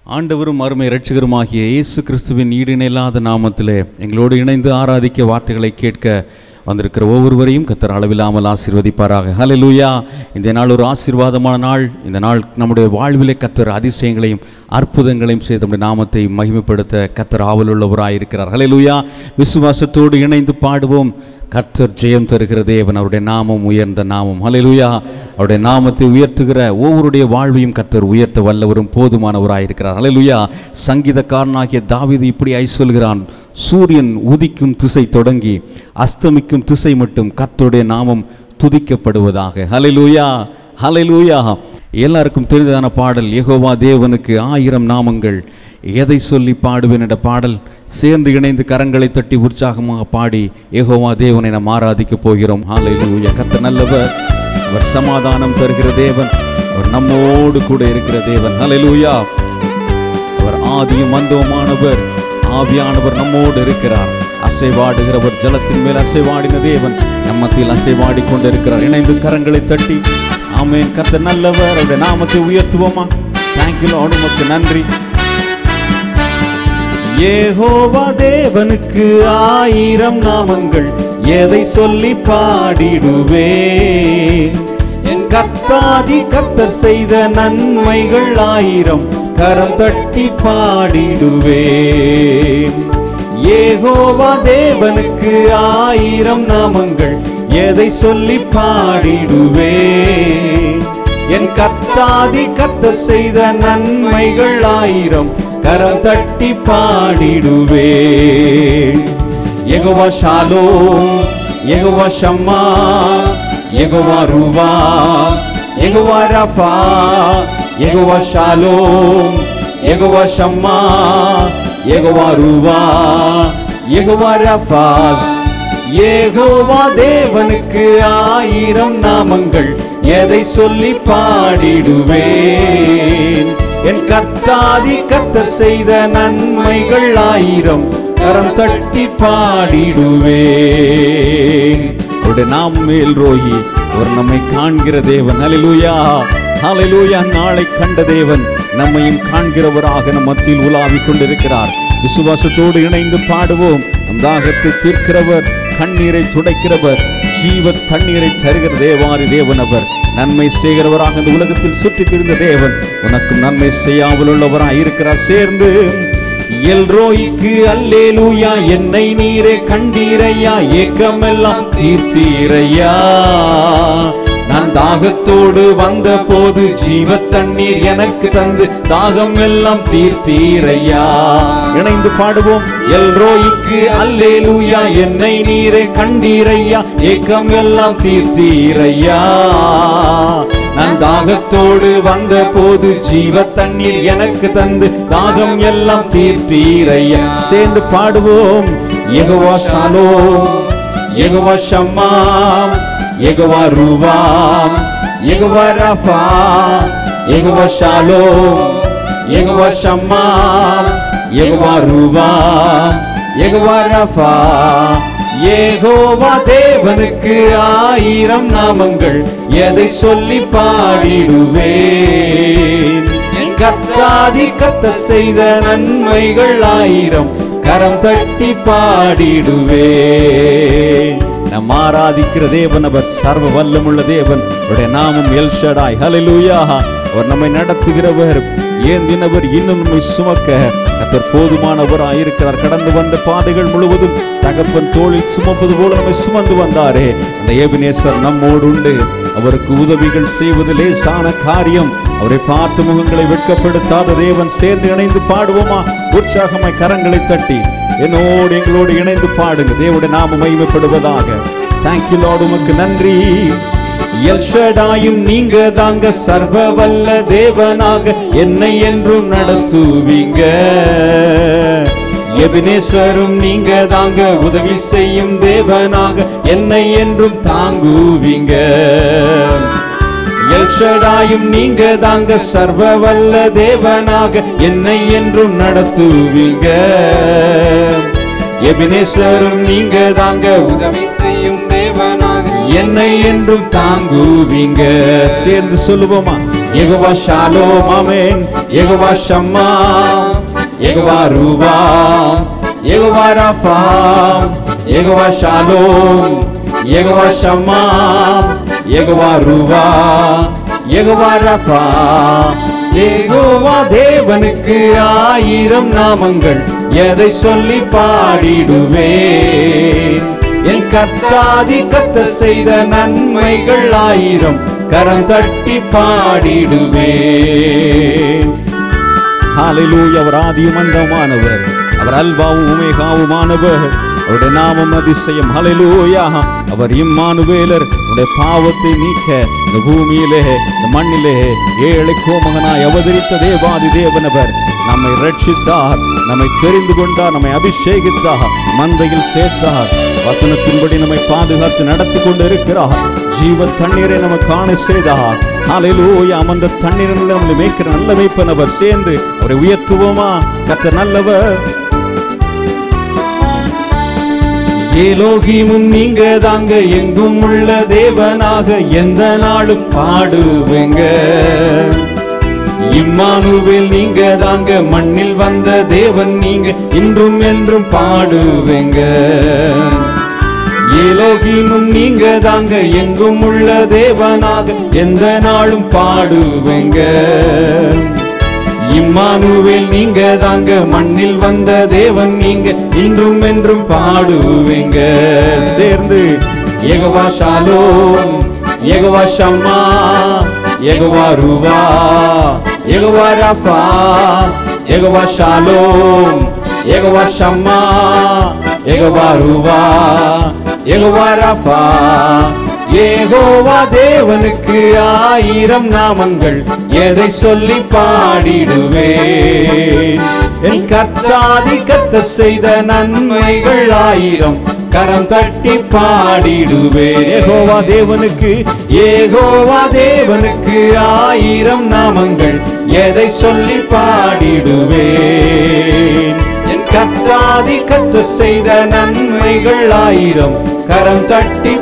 ஆண்டவரும் அருமை இரட்சகருமாகிய இயேசு கிறிஸ்துவின் ஈடிணையில்லாத நாமத்திலே எங்களோடு இணைந்து ஆராதிக்க வார்த்தைகளை கேட்க வந்திருக்கிற ஒவ்வொருவரையும் கத்தர் அளவில்லாமல் ஆசீர்வதிப்பாராக ஹalleluya இந்த நாள் ஒரு ஆசீர்வாதமான நாள் இந்த நாள் நம்முடைய வாழ்விலே கத்தர் அதிசயங்களையும் அற்புதங்களையும் செய்து நம்முடைய நாமத்தை மகிமைப்படுத்த கத்தர் ஆவலுள்ளவராய் இருக்கிறார் ஹalleluya விசுவாசத்தோடு இணைந்து பாடுவோம் கர்த்தர் ஜெயம் தருகிற தேவன் அவருடைய நாமம் உயர்ந்த நாமம் ஹalleluya அவருடைய நாமத்தை உயர்த்துகிற ஒவ்வொருடைய வாழ்வையும் கர்த்தர் உயர்த்த வல்லவரும் போதுமானவராயிருக்கிறார் ஹalleluya சங்கீதக்காரனாகிய தாவீது இப்படி ஐ சொல்கிறான் சூரியன் உதிக்கும் திசை தொடங்கி அஸ்தமிக்கும் திசை மட்டும் கர்த்தருடைய நாமம் துதிக்கப்படுவதாக ஹalleluya ஹalleluya எல்லாருக்கும் தெரிந்ததான பாடல் யெகோவா தேவனுக்கு ஆயிரம் நாமங்கள் எதை சொல்லி பாடுவேன் என்ற பாடல் சேர்ந்து இணைந்து கரங்களை தட்டி உற்சாகமாக பாடி யெகோவா தேவனை நாம் ஆராதிக்க போகிறோம் ஹalleluya கர்த்தர் நல்லவர் அவர் சமாதானம் தருகிற தேவன் அவர் நம்மோடு கூட இருக்கிற தேவன் ஹalleluya அவர் ஆதியும் அந்தவுமானவர் ஆவியானவர் நம்மோடு இருக்கிறார் அசைவாடுகிறவர் ஜலத்தின் மேல் அசைவாடின தேவன் நம்மத்தில் அசைவாடி கொண்டிருக்கிறார் இணைந்து கரங்களை தட்டி ஆமென் கர்த்தர் நல்லவர் அவருடைய நாமத்தை உயர்த்துவோமா தேங்க்யூ லார்ட் உமக்கு நன்றி ஏகோவா தேவனுக்கு ஆயிரம் நாமங்கள் எதை சொல்லி பாடிடுவேன் என் கத்தாதி கத்தர் செய்த நன்மைகள் ஆயிரம் கரம் தட்டி பாடிடுவேன் ஏகோவா தேவனுக்கு ஆயிரம் நாமங்கள் எதை சொல்லி பாடிடுவேன் என் கத்தாதி கத்தர் செய்த நன்மைகள் ஆயிரம் கரம் தட்டி பாடிடுவே எகுவா ஷாலோ எகுவா ஷம்மா எகுவா ரூபா எகுவா Rapha Jehovah Shalom Jehovah Shammah எகுவா ரூபா எகுவா ரஃபா ஏகோவா தேவனுக்கு ஆயிரம் நாமங்கள் எதை சொல்லி பாடிடுவேன் என் கத்தாதி கத்தர் செய்த நன்மைகள் ஆயிரம் கரம் தட்டி பாடிடுவேன் அவருடைய நாமம் மேல் ரோகி அவர் நம்மை காண்கிற தேவன் ஹalleluya ஹalleluya நாளை கண்ட தேவன் நம்மையும் காண்கிறவராக நம் மத்தியில் உலாவிக் கொண்டிருக்கிறார் விசுவாசத்தோடு இணைந்து பாடுவோம் நம் தாகத்தை தீர்க்கிறவர் கண்ணீரை துடைக்கிறவர் ஜீவ தண்ணீரை தருகிற தேவாரி தேவன் அவர் நன்மை செய்கிறவராக இந்த உலகத்தில் சுற்றித் திரிந்த தேவன் உனக்கும் நன்மை செய்யாமல் உள்ளவராய் இருக்கிறார் சேர்ந்து எல்ரோய்க்கு அல்லேலூயா என்னை நீரே கண்டீரையா ஏக்கமெல்லாம் தீர்த்தீரையா நான் தாகத்தோடு வந்த போது ஜீவ தண்ணீர் எனக்கு தந்து தாகம் எல்லாம் தீர்த்தீரையா இணைந்து பாடுவோம் எல்ரோய்க்கு அல்லேலூயா என்னை நீரே கண்டீரையா ஏக்கம் எல்லாம் தீர்த்தீரையா நான் தாகத்தோடு வந்த போது ஜீவ தண்ணீர் எனக்கு தந்து தாகம் எல்லாம் தீர்த்தீரையா சேர்ந்து பாடுவோம் Jehovah Shalom Jehovah Shammah Jehovah ரூபாம் Jehovah Rapha Jehovah Shalom Jehovah Shammah Jehovah ரூபாம் எகுவா ரஃபா ஏகோவா தேவனுக்கு ஆயிரம் நாமங்கள் எதை சொல்லி பாடிடுவேன் என் கத்தாதி கத்த செய்த நன்மைகள் ஆயிரம் கரம் தட்டி பாடிடுவேன் நம் ஆராதிக்கிற தேவன் அவர் சர்வ வல்லமுள்ள தேவன் அவருடைய நாமம் எல்ஷடாய் ஹalleluya அவர் நம்மை நடத்துகிறவர் ஏந்தினவர் இன்னும் நம்மை சுமக்க கத்தர் போதுமானவராய் இருக்கிறார் கடந்து வந்த பாதைகள் முழுவதும் தகப்பன் தோளில் சுமப்பது போல நம்மை சுமந்து வந்தாரே அந்த ஏபினேசர் நம்மோடு உண்டு அவருக்கு உதவிகள் செய்வது லேசான காரியம் அவரை பார்த்து முகங்களை வெட்கப்படுத்தாத தேவன் சேர்ந்து இணைந்து பாடுவோமா உற்சாகமாய் கரங்களை தட்டி என்னோடு எங்களோடு இணைந்து பாடுங்க தேவனுடைய நாம மகிமைப்படுவதாக தேங்க்யூ லார்ட் உமக்கு நன்றி எல்ஷடாயும் நீங்க தாங்க சர்வ வல்ல தேவனாக என்னை என்றும் நடத்துவீங்க எபினேஸ்வரும் நீங்க தாங்க உதவி செய்யும் தேவனாக என்னை என்றும் தாங்குவீங்க எல்ஷடாயும் நீங்க தாங்க சர்வ வல்ல தேவனாக என்னை என்றும் நடத்துவீங்க எபினேஸ்வரும் நீங்க தாங்க உதவி செய்யும் தேவனாக என்னை என்றும் தாங்குவீங்க சேர்ந்து சொல்லுவோமா எகவா ஷாலோம் ஆமென் எகவா ஷம்மா எகவா ரூபா எகவா ரஃபா எகவா ஷாலோம் எகவா ஷம்மா எகவா ரூபா எகவா ரஃபா ஏகோவா தேவனுக்கு ஆயிரம் நாமங்கள் எதை சொல்லி பாடிடுவேன் என் கத்தாதி கத்த செய்த நன்மைகள் ஆயிரம் கரம் தட்டி பாடிடுவேன் ஹalleluya அவர் ஆதியும் அந்தமானவர் அவர் அல்பாவும் உமேகாவுமானவர் அவருடைய நாமம் அதிசயம் ஹalleluya அவர் இம்மானுவேலர் உடைய பாவத்தை நீக்க இந்த பூமியிலே இந்த மண்ணிலே ஏழை கோமகனாய் அவதரித்த தேவாதி தேவனவர் நம்மை ரட்சித்தார் நம்மை தெரிந்து கொண்டார் நம்மை அபிஷேகித்தார் மந்தையில் சேர்த்தார் வசனத்தின்படி நம்மை பாதுகாத்து நடத்தி கொண்டு இருக்கிறார் ஜீவ தண்ணீரை நம்ம காண செய்தார் ஹalleluya அந்த தண்ணீரில் நம்மை மேய்க்கிற நல்ல மேய்ப்பனவர் சேர்ந்து அவரை உயர்த்துவோமா கத்த நல்லவர் ஏலோகிமும் நீங்க தாங்க எங்கும் உள்ள தேவனாக எந்த நாளும் பாடுவேங்க இம்மானுவேல் நீங்க தாங்க மண்ணில் வந்த தேவன் நீங்க இன்றும் என்றும் பாடுவேங்க ஏலோகிமும் நீங்க தாங்க எங்கும் உள்ள தேவனாக எந்த நாளும் பாடுவேங்க இம்மானுவேல் நீங்க தாங்க மண்ணில் வந்த தேவன் நீங்க இன்றும் என்றும் பாடுவேங்க சேர்ந்து எகவா ஷாலோம் எகவா ஷம்மா எகவா ரூவா எகவா ரஃபா எகவா ஷாலோம் எகவா ஷம்மா எகவா ரூவா எகவா ரஃபா ஏகோவா தேவனுக்கு ஆயிரம் நாமங்கள் எதை சொல்லி பாடிடுவேன் என் கத்தாதி கத்த செய்த நன்மைகள் ஆயிரம் கரம் தட்டி பாடிடுவேன் ஏகோவா தேவனுக்கு ஏகோவா தேவனுக்கு ஆயிரம் நாமங்கள் எதை சொல்லி பாடிடுவேன் என் கத்தாதி கத்த செய்த நன்மைகள் ஆயிரம் கரம் தட்டி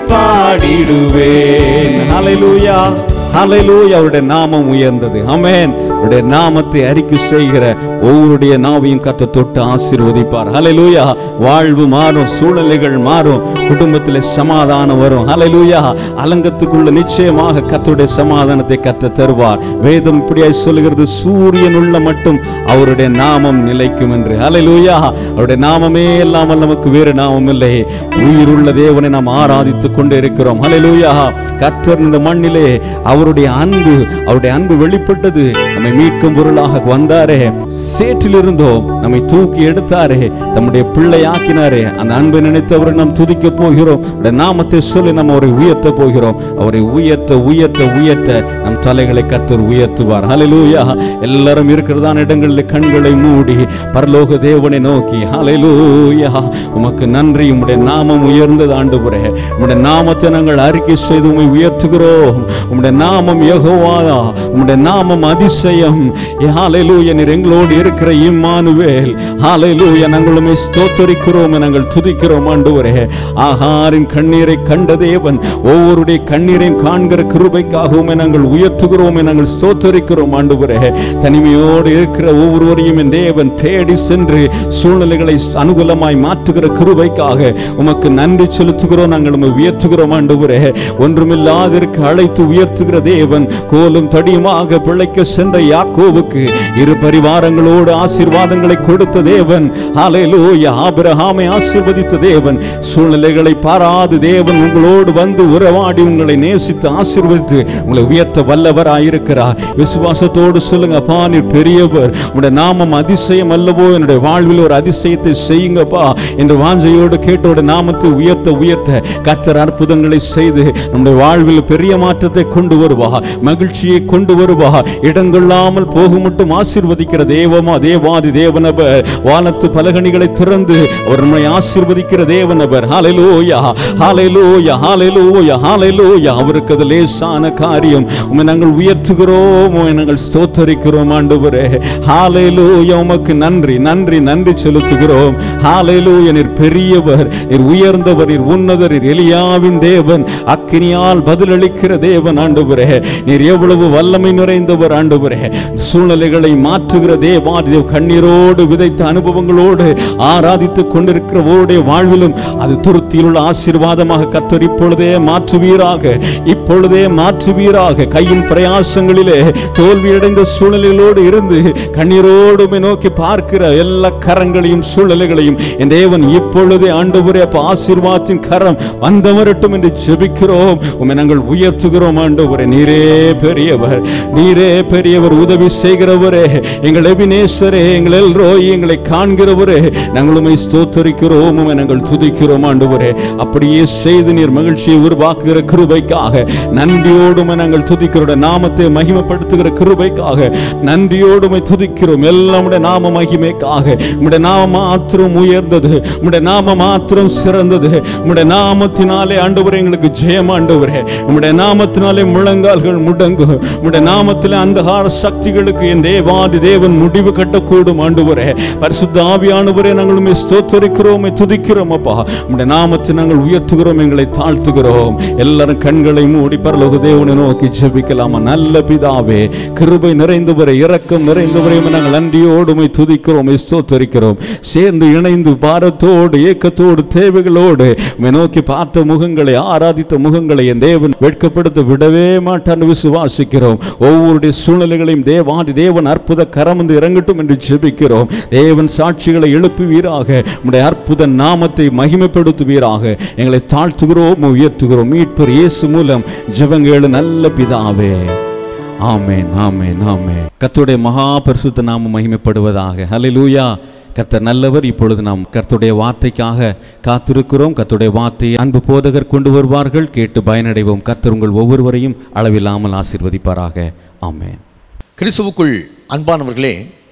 பாடிடுவேன் ஹalleluya ஹalleluya அவருடைய நாமம் உயர்ந்தது ஆமென் அவருடைய நாமத்தை அறிக்கை செய்கிற ஒவ்வொருடைய நாவையும் கத்த தொட்டு ஆசீர்வதிப்பார் ஹalleluya வாழ்வு மாறும் சூழ்நிலைகள் மாறும் குடும்பத்தில் சமாதானம் வரும் ஹalleluya அலங்கத்துக்குள்ள நிச்சயமாக கத்தருடைய சமாதானத்தை கத்த தருவார் வேதம் இப்படியாய் சொல்லுகிறது சூரியன் உள்ள மட்டும் அவருடைய நாமம் நிலைக்கும் என்று ஹalleluya அவருடைய நாமமே இல்லாமல் நமக்கு வேறு நாமம் இல்லை உயிருள்ள தேவனை நாம் ஆராதித்துக் கொண்டு இருக்கிறோம் ஹalleluya கர்த்தர் இந்த மண்ணிலே அவருடைய அன்பு அவருடைய அன்பு வெளிப்பட்டது நம்மை மீட்கும் பொருளாக வந்தாரே சேற்றில் இருந்தோம் நம்மை தூக்கி எடுத்தாரே தம்முடைய பிள்ளை ஆக்கினாரே அந்த அன்பை நினைத்து அவரை நாம் துதிக்க போகிறோம் அவருடைய நாமத்தை சொல்லி நம்ம அவரை உயர்த்த போகிறோம் அவரை உயர்த்த உயர்த்த உயர்த்த நம் தலைகளை கர்த்தர் உயர்த்துவார் ஹalleluya எல்லாரும் இருக்கிறதான இடங்களில் கண்களை மூடி பரலோக தேவனை நோக்கி ஹalleluya உமக்கு நன்றி உம்முடைய நாமம் உயர்ந்தது ஆண்டவரே உம்முடைய நாமத்தை நாங்கள் அறிக்கை செய்து உம்மை உயர்த்துகிறோம் உம்முடைய நாமம் யெகோவா உம்முடைய நாமம் அதிசயம் ஹalleluya நீர் எங்களோடு இருக்கிற இம்மானுவேல் ஹalleluya நாங்கள் உம்மை ஸ்தோத்தரிக்கிறோம் நாங்கள் துதிக்கிறோம் ஆண்டவரே ஆகாரின் கண்ணீரை கண்ட தேவன் ஒவ்வொருடைய கண்ணீரையும் காண்கிற கிருபைக்காகவும் நாங்கள் உயர்த்துகிறோம் நாங்கள் ஸ்தோத்தரிக்கிறோம் ஆண்டவரே தனிமையோடு இருக்கிற ஒவ்வொருவரையும் என் தேவன் தேடி சென்று சூழ்நிலைகளை அனுகூலமாய் மாற்றுகிற கிருபைக்காக உமக்கு நன்றி செலுத்துகிறோம் நாங்கள் உம்மை உயர்த்துகிறோம் ஆண்டவரே ஒன்றுமில்லாதிருக்க அழைத்து உயர்த்துகிற தேவன் கோலும் தடியுமாக பிழைக்க சென்ற யாக்கோவுக்கு இரு பரிவாரங்களோடு ஆசீர்வாதங்களை கொடுத்த தேவன் ஹalleluya ஆபிரகாமை ஆசீர்வதித்த தேவன் சூழ்நிலைகளை பாராது தேவன் உங்களோடு வந்து உறவாடி உங்களை நேசித்து ஆசீர்வதித்து உங்களை உயர்த்த வல்லவராயிருக்கிறார் விசுவாசத்தோடு சொல்லுங்க அப்பா நீர் பெரியவர் உங்களுடைய நாமம் அதிசயம் அல்லவோ என்னுடைய வாழ்வில் ஒரு அதிசயத்தை செய்யுங்கப்பா என்று வாஞ்சையோடு கேட்டோட நாமத்தை உயர்த்த உயர்த்த கத்தர் அற்புதங்களை செய்து நம்முடைய வாழ்வில் பெரிய மாற்றத்தை கொண்டு வருவா மகிழ்ச்சியை கொண்டு வருவா இடங்கொள்ளாமல் போகும் மட்டும் ஆசீர்வதிக்கிற தேவமா தேவாதி தேவனவர் வானத்து பலகணிகளை திறந்து அவர் நம்மை ஆசீர்வதிக்கிற தேவனவர் ஹalleluya ஹalleluya ஹalleluya ஹalleluya அவருக்கு அது லேசான காரியம் உம்மை நாங்கள் உயர்த்துகிறோம் உம்மை நாங்கள் ஸ்தோத்தரிக்கிறோம் ஆண்டவரே ஹalleluya உமக்கு நன்றி நன்றி நன்றி செலுத்துகிறோம் ஹalleluya நீர் பெரியவர் நீர் உயர்ந்தவர் நீர் உன்னதர் நீர் எலியாவின் தேவன் அக்கினியால் பதிலளிக்கிற தேவன் ஆண்டவரே நீர் எவ்வளவு வல்லமை நிறைந்தவர் ஆண்டவரே சூழ்நிலைகளை மாற்றுகிற தேவாதி தேவ் கண்ணீரோடு விதைத்த அனுபவங்களோடு ஆராதித்துக் கொண்டிருக்கிற ஒருடைய வாழ்விலும் அது துருத்தியில் உள்ள ஆசீர்வாதமாக கத்தர் இப்பொழுதே மாற்றுவீராக இப்பொழுதே மாற்றுவீராக கையின் பிரயாசங்களிலே தோல்வியடைந்த சூழ்நிலைகளோடு இருந்து கண்ணீரோடு உம்மை நோக்கி பார்க்கிற எல்லா கரங்களையும் சூழ்நிலைகளையும் என் தேவன் இப்பொழுதே ஆண்டவரே அப்ப ஆசீர்வாதத்தின் கரம் வந்த வரட்டும் என்று ஜெபிக்கிறோம் உம்மை நாங்கள் உயர்த்துகிறோம் ஆண்டவரே நீரே பெரியவர் நீரே பெரியவர் உதவி செய்கிறவரே எங்கள் எபினேசரே எங்கள் எல்ரோய் எங்களை காண்கிறவரே நாங்கள் உம்மை ஸ்தோத்தரிக்கிறோம் உம்மை நாங்கள் துதிக்கிறோம் ஆண்டவரே அப்படியே செய்து நீர் மகிழ்ச்சியை உருவாக்குகிற கிருபைக்காக நன்றியோடு உம்மை நாங்கள் துதிக்கிறோட நாமத்தை மகிமைப்படுத்துகிற கிருபைக்காக நன்றியோடு உம்மை துதிக்கிறோம் எல்லாம் உம்முடைய நாம மகிமைக்காக உம்முடைய நாம மாத்திரம் உயர்ந்தது உம்முடைய நாம மாத்திரம் சிறந்தது உம்முடைய நாமத்தினாலே ஆண்டவரே எங்களுக்கு ஜெயம் ஆண்டவரே உம்முடைய நாமத்தினாலே முழங்கால்கள் முடங்கும் உம்முடைய நாமத்திலே அந்தகார சக்திகளுக்கு என் தேவாதி தேவன் முடிவு கட்டக்கூடும் ஆண்டவரே பரிசுத்த ஆவியானவரே நாங்கள் உம்மை ஸ்தோத்தரிக்கிறோம் உம்மை துதிக்கிறோம் அப்பா உம்முடைய நாமத்தை நாங்கள் உயர்த்துகிறோம் எங்களை தாழ்த்துகிறோம் எல்லாரும் கண்களை மூடி பரலோக தேவனை நோக்கி ஜெபிக்கலாமா நல்ல பிதாவே கிருபை நிறைந்தவரை இரக்கம் நிறைந்தவரை நாங்கள் நன்றியோடு உம்மை துதிக்கிறோம் உம்மை ஸ்தோத்தரிக்கிறோம் சேர்ந்து இணைந்து பாரத்தோடு ஏக்கத்தோடு தேவைகளோடு உம்மை நோக்கி பார்த்த முகங்களை ஆராதித்த முகங்களை என் தேவன் வெட்கப்படுத்த விடவே மாட்டான்னு விசுவாசிக்கிறோம் ஒவ்வொருடைய சூழ்நிலைகளையும் தேவாதி தேவன் அற்புத கரம் வந்து இறங்கட்டும் என்று ஜெபிக்கிறோம் தேவன் சாட்சிகளை எழுப்புவீராக உம்முடைய அற்புத நாமத்தை மகிமைப்படுத்துவீராக எங்களை தாழ்த்துகிறோம் உயர்த்துகிறோம் மீட்பர் இயேசு மூலம் ஜெபங்கேளு நல்ல பிதாவே ஆமென் ஆமென் ஆமென் கர்த்தருடைய மகா பரிசுத்த நாமம் மகிமைப்படுவதாக ஹalleluya கர்த்தர் நல்லவர் இப்பொழுது நாம் கர்த்தருடைய வார்த்தைக்காக காத்திருக்கிறோம் கர்த்தருடைய வார்த்தையை அன்பு போதகர் கொண்டு வருவார்கள் கேட்டு பயனடைவோம் கர்த்தர் உங்கள் ஒவ்வொருவரையும் அளவில்லாமல் ஆசீர்வதிப்பாராக ஆமென் கிறிஸ்துவுக்குள் அன்பானவர்களே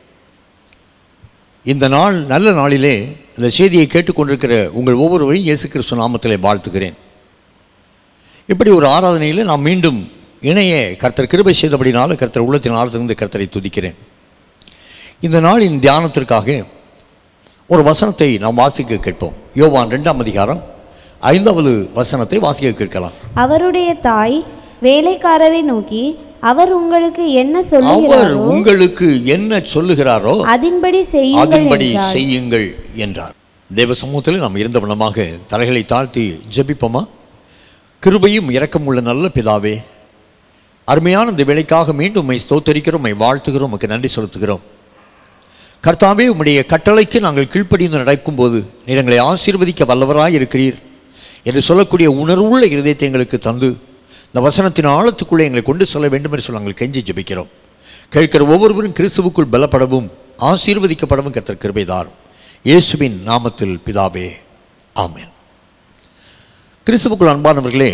இந்த நாள் நல்ல நாளிலே இந்த செய்தியை கேட்டுக்கொண்டிருக்கிற உங்கள் ஒவ்வொருவரையும் இயேசு கிறிஸ்து நாமத்திலே வாழ்த்துகிறேன் இப்படி ஒரு ஆராதனையில் நாம் மீண்டும் இணைய கர்த்தர் கிருபை செய்தபடினால கர்த்தர் உள்ளத்தின் ஆழத்திலிருந்து கர்த்தரை துதிக்கிறேன் இந்த நாளின் தியானத்திற்காக ஒரு வசனத்தை நாம் வாசிக்க கேட்போம் யோவான் ரெண்டாம் அதிகாரம் ஐந்தாவது வசனத்தை வாசிக்க கேட்கலாம் அவருடைய தாய் வேலைக்காரரை நோக்கி அவர் உங்களுக்கு என்ன அவர் சொல்லுகிறாரோ உங்களுக்கு என்ன சொல்லுகிறாரோ அதின்படி செய்யுங்கள் அதன்படி என்றார் செய்யுங்கள் என்றார் தேவ சமூகத்தில் நாம் இருந்த வண்ணமாக தலைகளை தாழ்த்தி ஜெபிப்போமா கிருபையும் இரக்கம் உள்ள நல்ல பிதாவே அருமையான இந்த வேலைக்காக மீண்டும் உம்மை ஸ்தோத்தரிக்கிறோம் உம்மை வாழ்த்துகிறோம் உமக்கு நன்றி செலுத்துகிறோம் கர்த்தாவே உம்முடைய கட்டளைக்கு நாங்கள் கீழ்ப்படிந்து நடக்கும்போது நீர் எங்களை ஆசீர்வதிக்க வல்லவராய் இருக்கிறீர் என்று சொல்லக்கூடிய உணர்வுள்ள இருதயத்தை எங்களுக்கு தந்து இந்த வசனத்தின் ஆழத்துக்குள்ளே எங்களை கொண்டு செல்ல வேண்டும் என்று சொல்லி நாங்கள் கெஞ்சி ஜெபிக்கிறோம் கேட்கிற ஒவ்வொருவரும் கிறிஸ்துவுக்குள் பலப்படவும் ஆசீர்வதிக்கப்படவும் கர்த்தர் கிருபைதார் இயேசுவின் நாமத்தில் பிதாவே ஆமென் கிறிஸ்துவுக்குள் அன்பானவர்களே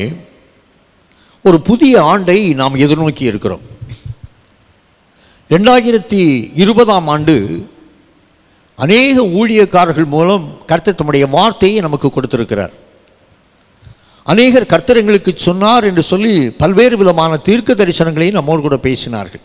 ஒரு புதிய ஆண்டை நாம் எதிர்நோக்கி இருக்கிறோம் ரெண்டாயிரத்தி இருபதாம் ஆண்டு அநேக ஊழியக்காரர்கள் மூலம் கர்த்தர் தம்முடைய வார்த்தையை நமக்கு கொடுத்திருக்கிறார் அநேகர் கர்த்தர் எங்களுக்கு சொன்னார் என்று சொல்லி பல்வேறு விதமான தீர்க்க தரிசனங்களையும் நம்மோடு கூட பேசினார்கள்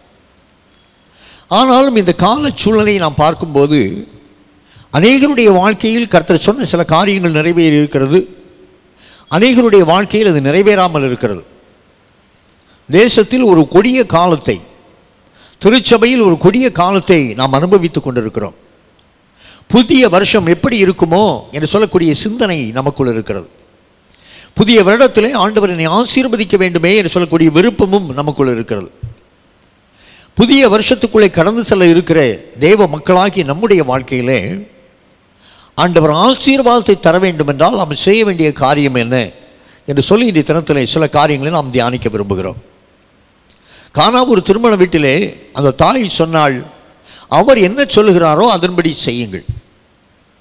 ஆனாலும் இந்த கால சூழ்நிலையை நாம் பார்க்கும்போது அநேகருடைய வாழ்க்கையில் கர்த்தர் சொன்ன சில காரியங்கள் நிறைவேறி இருக்கிறது அநேகருடைய வாழ்க்கையில் அது நிறைவேறாமல் இருக்கிறது தேசத்தில் ஒரு கொடிய காலத்தை திருச்சபையில் ஒரு கொடிய காலத்தை நாம் அனுபவித்துக் கொண்டிருக்கிறோம் புதிய வருஷம் எப்படி இருக்குமோ என்று சொல்லக்கூடிய சிந்தனை நமக்குள் இருக்கிறது புதிய வருடத்திலே ஆண்டவர் என்னை ஆசீர்வதிக்க வேண்டுமே என்று சொல்லக்கூடிய விருப்பமும் நமக்குள் இருக்கிறது புதிய வருஷத்துக்குள்ளே கடந்து செல்ல இருக்கிற தேவ மக்களாகிய நம்முடைய வாழ்க்கையிலே ஆண்டவர் ஆசீர்வாதத்தை தர வேண்டும் என்றால் நாம் செய்ய வேண்டிய காரியம் என்ன என்று சொல்லி இந்த தினத்திலே சில காரியங்களை நாம் தியானிக்க விரும்புகிறோம் காணா ஒரு திருமண வீட்டிலே அந்த தாய் சொன்னாள் அவர் என்ன சொல்லுகிறாரோ அதன்படி செய்யுங்கள்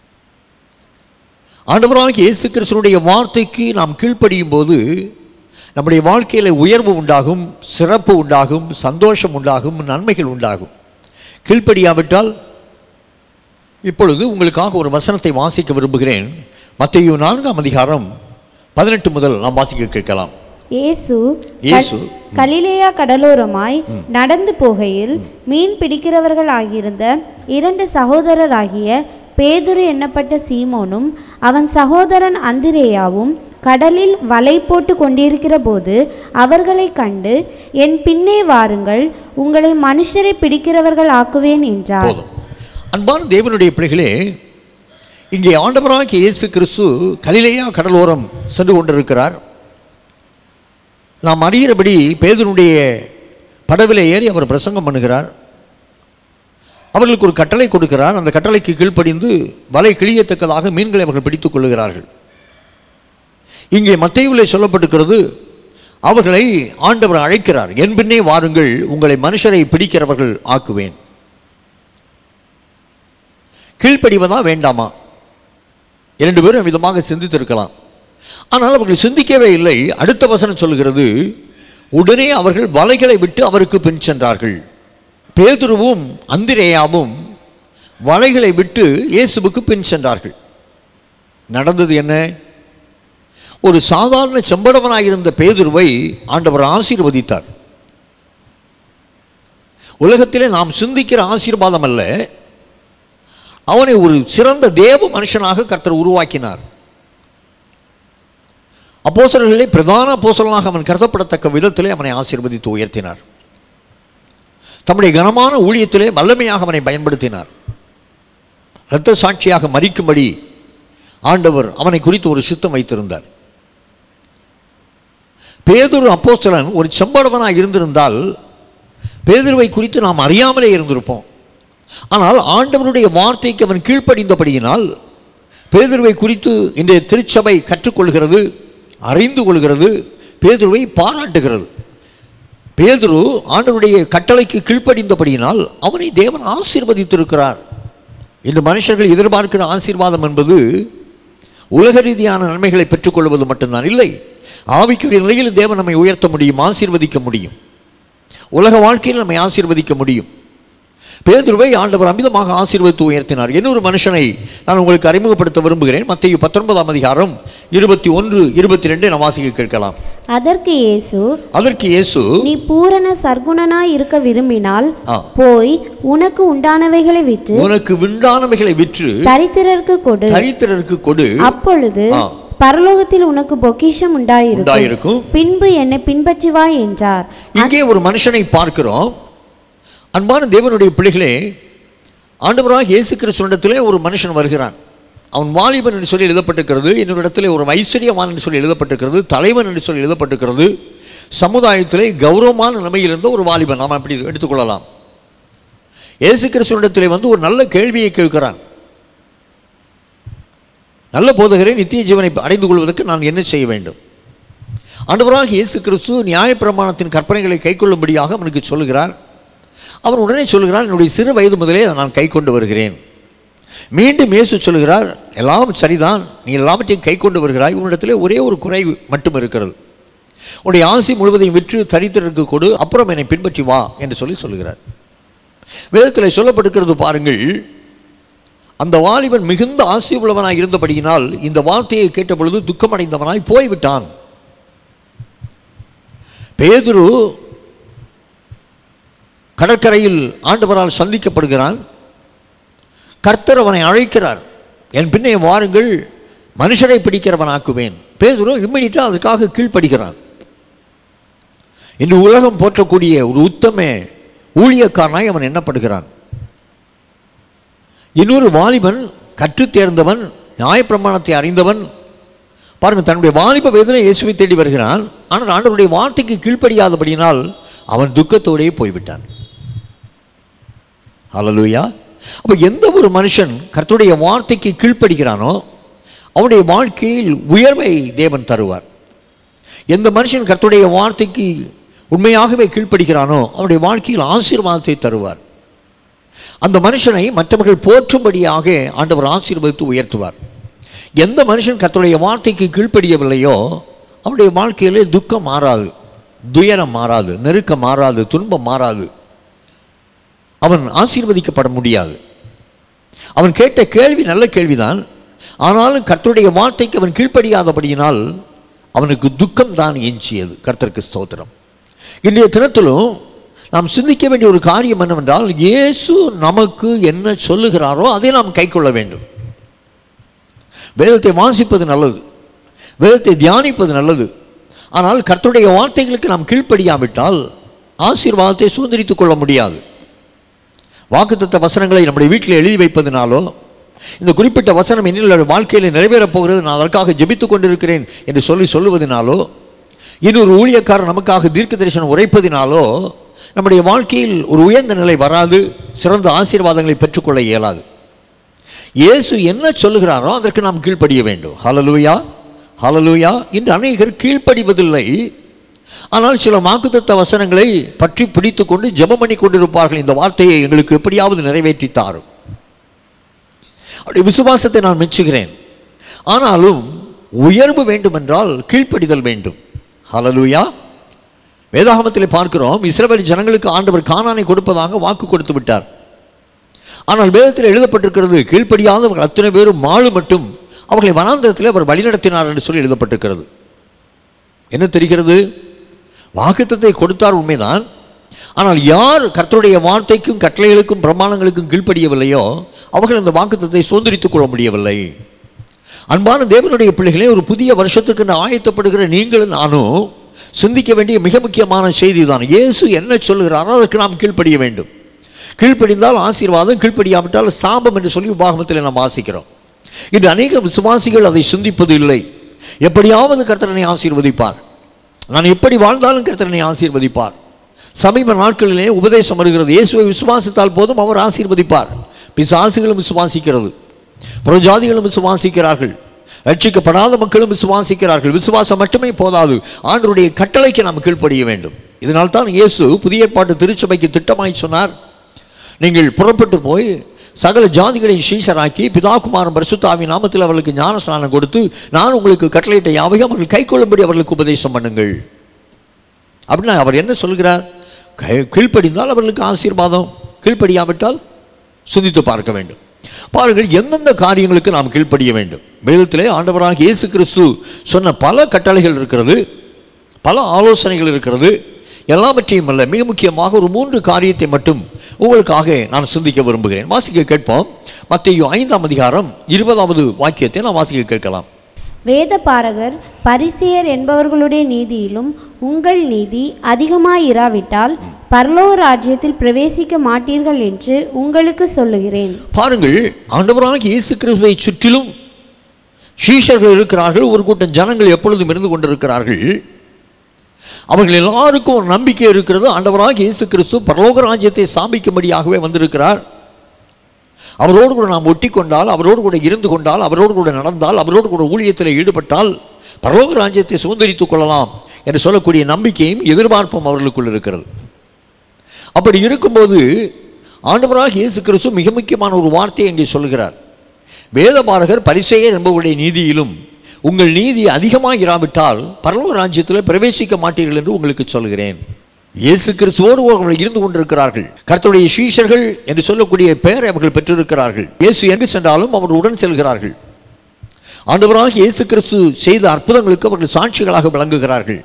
ஆண்டவராகிய இயேசு கிறிஸ்துனுடைய வார்த்தைக்கு நாம் கீழ்ப்படியும் போது நம்முடைய வாழ்க்கையில் உயர்வு உண்டாகும் சிறப்பு உண்டாகும் சந்தோஷம் உண்டாகும் நன்மைகள் உண்டாகும் கீழ்ப்படியாவிட்டால் இப்பொழுது உங்களுக்காக ஒரு வசனத்தை வாசிக்க விரும்புகிறேன் மத்தேயு நான்காம் அதிகாரம் பதினெட்டு முதல் நாம் வாசிக்க கேட்கலாம் இயேசு இயேசு, கலிலேயா கடலோரமாய் நடந்து போகையில் மீன் பிடிக்கிறவர்கள் ஆகியிருந்த இரண்டு சகோதரராகிய பேதுரு எண்ணப்பட்ட சீமோனும் அவன் சகோதரன் அந்திரேயாவும் கடலில் வலை போட்டு கொண்டிருக்கிற போது அவர்களைக் கண்டு என் பின்னே வாருங்கள் உங்களை மனுஷரை பிடிக்கிறவர்கள் ஆக்குவேன் என்றார் போதும் அன்பான தேவனுடைய பிள்ளைகளே இங்கே ஆண்டவராகிய இயேசு கிறிஸ்து கலிலேயா கடலோரம் சென்று கொண்டிருக்கிறார் நாம் அறிகிறபடி பேதனுடைய படவிலே ஏறி அவர் பிரசங்கம் பண்ணுகிறார் அவர்களுக்கு ஒரு கட்டளை கொடுக்கிறார் அந்த கட்டளைக்கு கீழ்ப்படிந்து வலை கிழியத்தக்கதாக மீன்களை அவர்கள் பிடித்துக் கொள்ளுகிறார்கள் இங்கே மத்தேயுவிலே சொல்லப்பட்டிருக்கிறது அவர்களை ஆண்டவர் அழைக்கிறார் என் பின்னே வாருங்கள் உங்களை மனுஷரை பிடிக்கிறவர்கள் ஆக்குவேன் கீழ்ப்படிவதா வேண்டாமா இரண்டு பேரும் விதமாக சிந்தித்திருக்கலாம் ஆனால் அவர்கள் சிந்திக்கவே இல்லை அடுத்த வசனம் சொல்கிறது உடனே அவர்கள் வலைகளை விட்டு அவருக்கு பின் சென்றார்கள் பேதுருவும் அந்திரேயாவும் வலைகளை விட்டு இயேசுவுக்கு பின் சென்றார்கள் நடந்தது என்ன ஒரு சாதாரண செம்படவனாயிருந்த பேதுருவை ஆண்டவர் ஆசீர்வதித்தார் உலகத்திலே நாம் சிந்திக்கிற ஆசீர்வாதம் அல்ல அவனை ஒரு சிறந்த தேவ மனுஷனாக கர்த்தர் உருவாக்கினார் அப்போசர்களிலே பிரதான அப்போஸ்தலனாக அவன் கருதப்படத்தக்க விதத்திலே அவனை ஆசீர்வதித்து உயர்த்தினார் தம்முடைய கனமான ஊழியத்திலே வல்லமையாக அவனை பயன்படுத்தினார் இரத்த சாட்சியாக மறிக்கும்படி ஆண்டவர் அவனை குறித்து ஒரு சித்தம் வைத்திருந்தார் பேதுரு அப்போஸ்தலன் ஒரு செம்படவனாக இருந்திருந்தால் பேதுருவை குறித்து நாம் அறியாமலே இருந்திருப்போம் ஆனால் ஆண்டவருடைய வார்த்தைக்கு அவன் கீழ்ப்படிந்தபடியினால் பேதுருவை குறித்து இன்றைய திருச்சபை கற்றுக்கொள்கிறது அறிந்து கொள்கிறது பேதுருவை பாராட்டுகிறது பேதுரு ஆண்டவருடைய கட்டளைக்கு கீழ்ப்படிந்தபடியினால் அவனை தேவன் ஆசீர்வதித்திருக்கிறார் இந்த மனுஷர்கள் எதிர்பார்க்கிற ஆசீர்வாதம் என்பது உலக ரீதியான நன்மைகளை பெற்றுக்கொள்வது மட்டும்தான் இல்லை ஆவிக்குரிய நிலையில் தேவன் நம்மை உயர்த்த முடியும் ஆசீர்வதிக்க முடியும் உலக வாழ்க்கையில் நம்மை ஆசீர்வதிக்க முடியும் பேதுருவை ஆண்டவர் அமிதமாக ஆசீர்வதித்து உயர்த்தினார் இன்னொரு மனுஷனை நான் உங்களுக்கு அறிமுகப்படுத்த விரும்புகிறேன் மத்திய பத்தொன்பதாம் அதிகாரம் இருபத்தி ஒன்று இருபத்தி ரெண்டு நான் வாசிக்க கேட்கலாம் அதற்கு இயேசு அதற்கு இயேசு நீ பூரண சர்க்குணனாய் இருக்க விரும்பினால் ஆ. போய் உனக்கு உண்டானவைகளை விற்று உனக்கு விண்டானவைகளை விற்று தரித்திரருக்கு கொடு தரித்திரருக்கு கொடு அப்பொழுது ஆ. பரலோகத்தில் உனக்கு பொக்கிஷம் உண்டாயிருக்கும் உண்டாயிருக்கும் பின்பு என்னை பின்பற்றி வா என்றார் இங்கே ஒரு மனுஷனை பார்க்கிறோம் அன்பான தேவனுடைய பிள்ளைகளே ஆண்டவராக இயேசு கிறிஸ்துவனிடத்திலே ஒரு மனுஷன் வருகிறான் அவன் வாலிபன் என்று சொல்லி எழுதப்பட்டிருக்கிறது இன்னொரு இடத்துல ஒரு ஐஸ்வர்யவான் என்று சொல்லி எழுதப்பட்டிருக்கிறது தலைவன் என்று சொல்லி எழுதப்பட்டிருக்கிறது சமுதாயத்திலே கௌரவமான நிலைமையில் இருந்த ஒரு வாலிபன் நாம் அப்படி எடுத்துக்கொள்ளலாம் இயேசு கிறிஸ்துவனிடத்திலே வந்து ஒரு நல்ல கேள்வியை கேட்கிறான் நல்ல போதகரை நித்திய ஜீவனை அடைந்து கொள்வதற்கு நான் என்ன செய்ய வேண்டும் ஆண்டவராக இயேசு கிறிஸ்து நியாயப்பிரமாணத்தின் கற்பனைகளை கைக்கொள்ளும்படியாக அவனுக்கு சொல்லுகிறார் அவன் உடனே சொல்லுகிறான் என்னுடைய சிறு வயது முதலே அதை நான் கை கொண்டு வருகிறேன் மீண்டும் இயேசு சொல்லுகிறார் எல்லாம் சரிதான் நீ எல்லாவற்றையும் கை கொண்டு வருகிறாய் உன்னிடத்திலே ஒரே ஒரு குறை மட்டும் இருக்கிறது உன்னுடைய ஆசி முழுவதையும் விற்று தரித்திரருக்கு கொடு அப்புறம் என்னை பின்பற்றி வா என்று சொல்லி சொல்லுகிறார் வேதத்தில் சொல்லப்பட்டிருக்கிறது பாருங்கள் அந்த வாலிபன் மிகுந்த ஆசி உள்ளவனாய் இருந்தபடியினால் இந்த வார்த்தையை கேட்ட பொழுது துக்கமடைந்தவனாய் போய்விட்டான் பேதுரு கடற்கரையில் ஆண்டவரால் சந்திக்கப்படுகிறான் கர்த்தர் அவனை அழைக்கிறார் என் பின்னே வாருங்கள் மனுஷரை பிடிக்கிறவனாக்குவேன் பேதுரு இம்மிடிட்டாக அதுக்காக கீழ்ப்படுகிறான் இன்று உலகம் போற்றக்கூடிய ஒரு உத்தம ஊழியக்காரனாய் அவன் எண்ணப்படுகிறான் இன்னொரு வாலிபன் கற்றுத் தேர்ந்தவன் நியாயப்பிரமாணத்தை அறிந்தவன் பாருங்க தன்னுடைய வாலிப வேதனை இயேசுவை தேடி வருகிறான் ஆனால் ஆண்டவருடைய வார்த்தைக்கு கீழ்ப்படியாதபடியினால் அவன் துக்கத்தோடே போய்விட்டான் ஹalleluya அப்போ எந்த ஒரு மனுஷன் கர்த்தருடைய வார்த்தைக்கு கீழ்ப்படுகிறானோ அவனுடைய வாழ்க்கையில் உயர்வை தேவன் தருவார் எந்த மனுஷன் கர்த்தருடைய வார்த்தைக்கு உண்மையாகவே கீழ்ப்படுகிறானோ அவனுடைய வாழ்க்கையில் ஆசீர்வாதத்தை தருவார் அந்த மனுஷனை மற்றவர்கள் போற்றும்படியாக ஆண்டவர் ஆசீர்வதித்து உயர்த்துவார் எந்த மனுஷன் கர்த்தருடைய வார்த்தைக்கு கீழ்ப்படியவில்லையோ அவனுடைய வாழ்க்கையிலே துக்கம் மாறாது துயரம் மாறாது நெருக்கம் மாறாது துன்பம் மாறாது அவன் ஆசீர்வதிக்கப்பட முடியாது அவன் கேட்ட கேள்வி நல்ல கேள்விதான் ஆனாலும் கர்த்தருடைய வார்த்தைக்கு அவன் கீழ்ப்படியாதபடியினால் அவனுக்கு துக்கம் தான் எஞ்சியது கர்த்தருக்கு ஸ்தோத்திரம் இன்றைய தினத்திலும் நாம் சிந்திக்க வேண்டிய ஒரு காரியம் என்னவென்றால் இயேசு நமக்கு என்ன சொல்லுகிறாரோ அதை நாம் கைக்கொள்ள வேண்டும் வேதத்தை வாசிப்பது நல்லது வேதத்தை தியானிப்பது நல்லது ஆனால் கர்த்தருடைய வார்த்தைகளுக்கு நாம் கீழ்ப்படியாவிட்டால் ஆசீர்வாதத்தை சுதந்திரித்துக் கொள்ள முடியாது வாக்குத்தத்த வசனங்களை நம்முடைய வீட்டில் எழுதி வைப்பதனாலோ இந்த குறிப்பிட்ட வசனம் என்னுடைய வாழ்க்கையில் நிறைவேறப் போகிறது நான் அதற்காக ஜெபித்துக் கொண்டிருக்கிறேன் என்று சொல்லி சொல்லுவதனாலோ இன்னொரு ஊழியக்காரர் நமக்காக தீர்க்க தரிசனம் உரைப்பதினாலோ நம்முடைய வாழ்க்கையில் ஒரு உயர்ந்த நிலை வராது சிறந்த ஆசீர்வாதங்களை பெற்றுக்கொள்ள இயலாது இயேசு என்ன சொல்லுகிறாரோ அதற்கு நாம் கீழ்ப்படிய வேண்டும் ஹalleluya ஹalleluya இன்று அநேகர் கீழ்ப்படிவதில்லை ஆனால் சில வாக்குத்தத்த வசனங்களை பற்றி பிடித்து கொண்டு ஜெபம் பண்ணி கொண்டிருப்பார்கள் இந்த வார்த்தையை எங்களுக்கு எப்படியாவது நிறைவேற்றி தாரும் அப்படி விசுவாசத்தை நான் மெச்சுகிறேன் ஆனாலும் உயர்வு வேண்டுமென்றால் கீழ்ப்படிதல் வேண்டும் ஹalleluya வேதாகமத்தில் பார்க்கிறோம் இஸ்ரவேல் ஜனங்களுக்கு ஆண்டவர் கானானை கொடுப்பதாக வாக்கு கொடுத்து விட்டார் ஆனால் வேதத்தில் எழுதப்பட்டிருக்கிறது கீழ்ப்படியாதவர்கள் அத்தனை பேரும் மாலு மட்டும் அவர்களை வனாந்தரத்தில் அவர் வழிநடத்தினார் என்று சொல்லி எழுதப்பட்டிருக்கிறது என்ன தெரிகிறது வாக்குத்தத்தை கொடுத்தார் உண்மைதான் ஆனால் யார் கர்த்தருடைய வார்த்தைக்கும் கட்டளைகளுக்கும் பிரமாணங்களுக்கும் கீழ்ப்படியவில்லையோ அவர்கள் அந்த வாக்குத்தத்தை சுதந்திரித்துக் கொள்ள முடியவில்லை அன்பான தேவனுடைய பிள்ளைகளே ஒரு புதிய வருஷத்துக்கு நான் ஆயத்தப்படுகிற நீங்களும் நானும் சிந்திக்க வேண்டிய மிக முக்கியமான செய்தி தான் இயேசு என்ன சொல்லுகிறாரோ அதற்கு நாம் கீழ்ப்படிய வேண்டும் கீழ்ப்படிந்தால் ஆசீர்வாதம் கீழ்ப்படியாவிட்டால் சாபம் என்று சொல்லி உபாகமத்தில் நாம் வாசிக்கிறோம் இன்று அநேக விசுவாசிகள் அதை சிந்திப்பது இல்லை எப்படியாவது கர்த்தரனை ஆசீர்வதிப்பார் நான் எப்படி வாழ்ந்தாலும் கர்த்தரனை ஆசீர்வதிப்பார் சமீப நாட்களிலே உபதேசம் வருகிறது இயேசுவை விசுவாசித்தால் போதும் அவர் ஆசீர்வதிப்பார் பிசாசுகளும் விசுவாசிக்கிறது புறஜாதிகளும் விசுவாசிக்கிறார்கள் ரட்சிக்கப்படாத மக்களும் விசுவாசிக்கிறார்கள் விசுவாசம் மட்டுமே போதாது ஆண்டவருடைய கட்டளைக்கு நாம் கீழ்ப்படிய வேண்டும் இதனால் தான் இயேசு புதிய ஏற்பாட்டு திருச்சபைக்கு திட்டமாய் சொன்னார் நீங்கள் புறப்பட்டு போய் சகல ஜாதிகளையும் சீசராக்கி பிதாகுமாரன் பரிசுத்தாவி நாமத்தில் அவர்களுக்கு ஞான ஸ்நானம் கொடுத்து நான் உங்களுக்கு கட்டளையிட்ட யாவையும் அவர்கள் கைக்கொள்ளும்படி அவர்களுக்கு உபதேசம் பண்ணுங்கள் அப்படின்னா அவர் என்ன சொல்கிறார் கை கீழ்ப்படிந்தால் அவர்களுக்கு ஆசீர்வாதம் கீழ்ப்படியாவிட்டால் சிந்தித்து பார்க்க வேண்டும் பாருங்கள் எந்தெந்த காரியங்களுக்கு நாம் கீழ்ப்படிய வேண்டும் வேதத்திலே ஆண்டவராக இயேசு கிறிஸ்து சொன்ன பல கட்டளைகள் இருக்கிறது பல ஆலோசனைகள் இருக்கிறது எல்லாவற்றையும் அல்ல மிக முக்கியமாக ஒரு மூன்று காரியத்தை மட்டும் உங்களுக்காக நான் சிந்திக்க விரும்புகிறேன் வாசிக்க கேட்போம் மத்திய ஐந்தாம் அதிகாரம் இருபதாவது வாக்கியத்தை நான் வாசிக்க கேட்கலாம் வேத பாரகர் பரிசேயர் என்பவர்களுடைய நீதியிலும் உங்கள் நீதி அதிகமாயிராவிட்டால் பரலோக ராஜ்யத்தில் பிரவேசிக்க மாட்டீர்கள் என்று உங்களுக்கு சொல்லுகிறேன் பாருங்கள் ஆண்டவராக இயேசு கிறிஸ்துவை சுற்றிலும் சீஷர்கள் இருக்கிறார்கள் ஒரு கூட்டம் ஜனங்கள் எப்பொழுதும் இருந்து கொண்டிருக்கிறார்கள் அவர்கள் எல்லாருக்கும் ஒரு நம்பிக்கை இருக்கிறது ஆண்டவராக இயேசு கிறிஸ்து பரலோக ராஜ்யத்தை ஸ்தாபிக்கும்படியாகவே வந்திருக்கிறார் அவரோடு கூட நாம் ஒட்டி கொண்டால் அவரோடு கூட இருந்து கொண்டால் அவரோடு கூட நடந்தால் அவரோடு கூட ஊழியத்தில் ஈடுபட்டால் பரலோக ராஜ்யத்தை சுதந்திரித்துக் கொள்ளலாம் என்று சொல்லக்கூடிய நம்பிக்கையும் எதிர்பார்ப்பும் அவர்களுக்குள் இருக்கிறது அப்படி இருக்கும்போது ஆண்டவராக இயேசு கிறிஸ்து மிக முக்கியமான ஒரு வார்த்தையை இங்கே சொல்கிறார் வேதபாரகர் பரிசெயர் என்பவருடைய நீதியிலும் உங்கள் நீதி அதிகமாக இராவிட்டால் பரலோக ராஜ்யத்தில் பிரவேசிக்க மாட்டீர்கள் என்று உங்களுக்கு சொல்கிறேன் இயேசு கிறிஸ்துவோடு அவர்கள் இருந்து கொண்டிருக்கிறார்கள் கர்த்தருடைய சீஷர்கள் என்று சொல்லக்கூடிய பெயரை அவர்கள் பெற்றிருக்கிறார்கள் இயேசு எங்கு சென்றாலும் அவர் உடன் செல்கிறார்கள் ஆண்டவராக இயேசு கிறிஸ்து செய்த அற்புதங்களுக்கு அவர்கள் சாட்சிகளாக விளங்குகிறார்கள்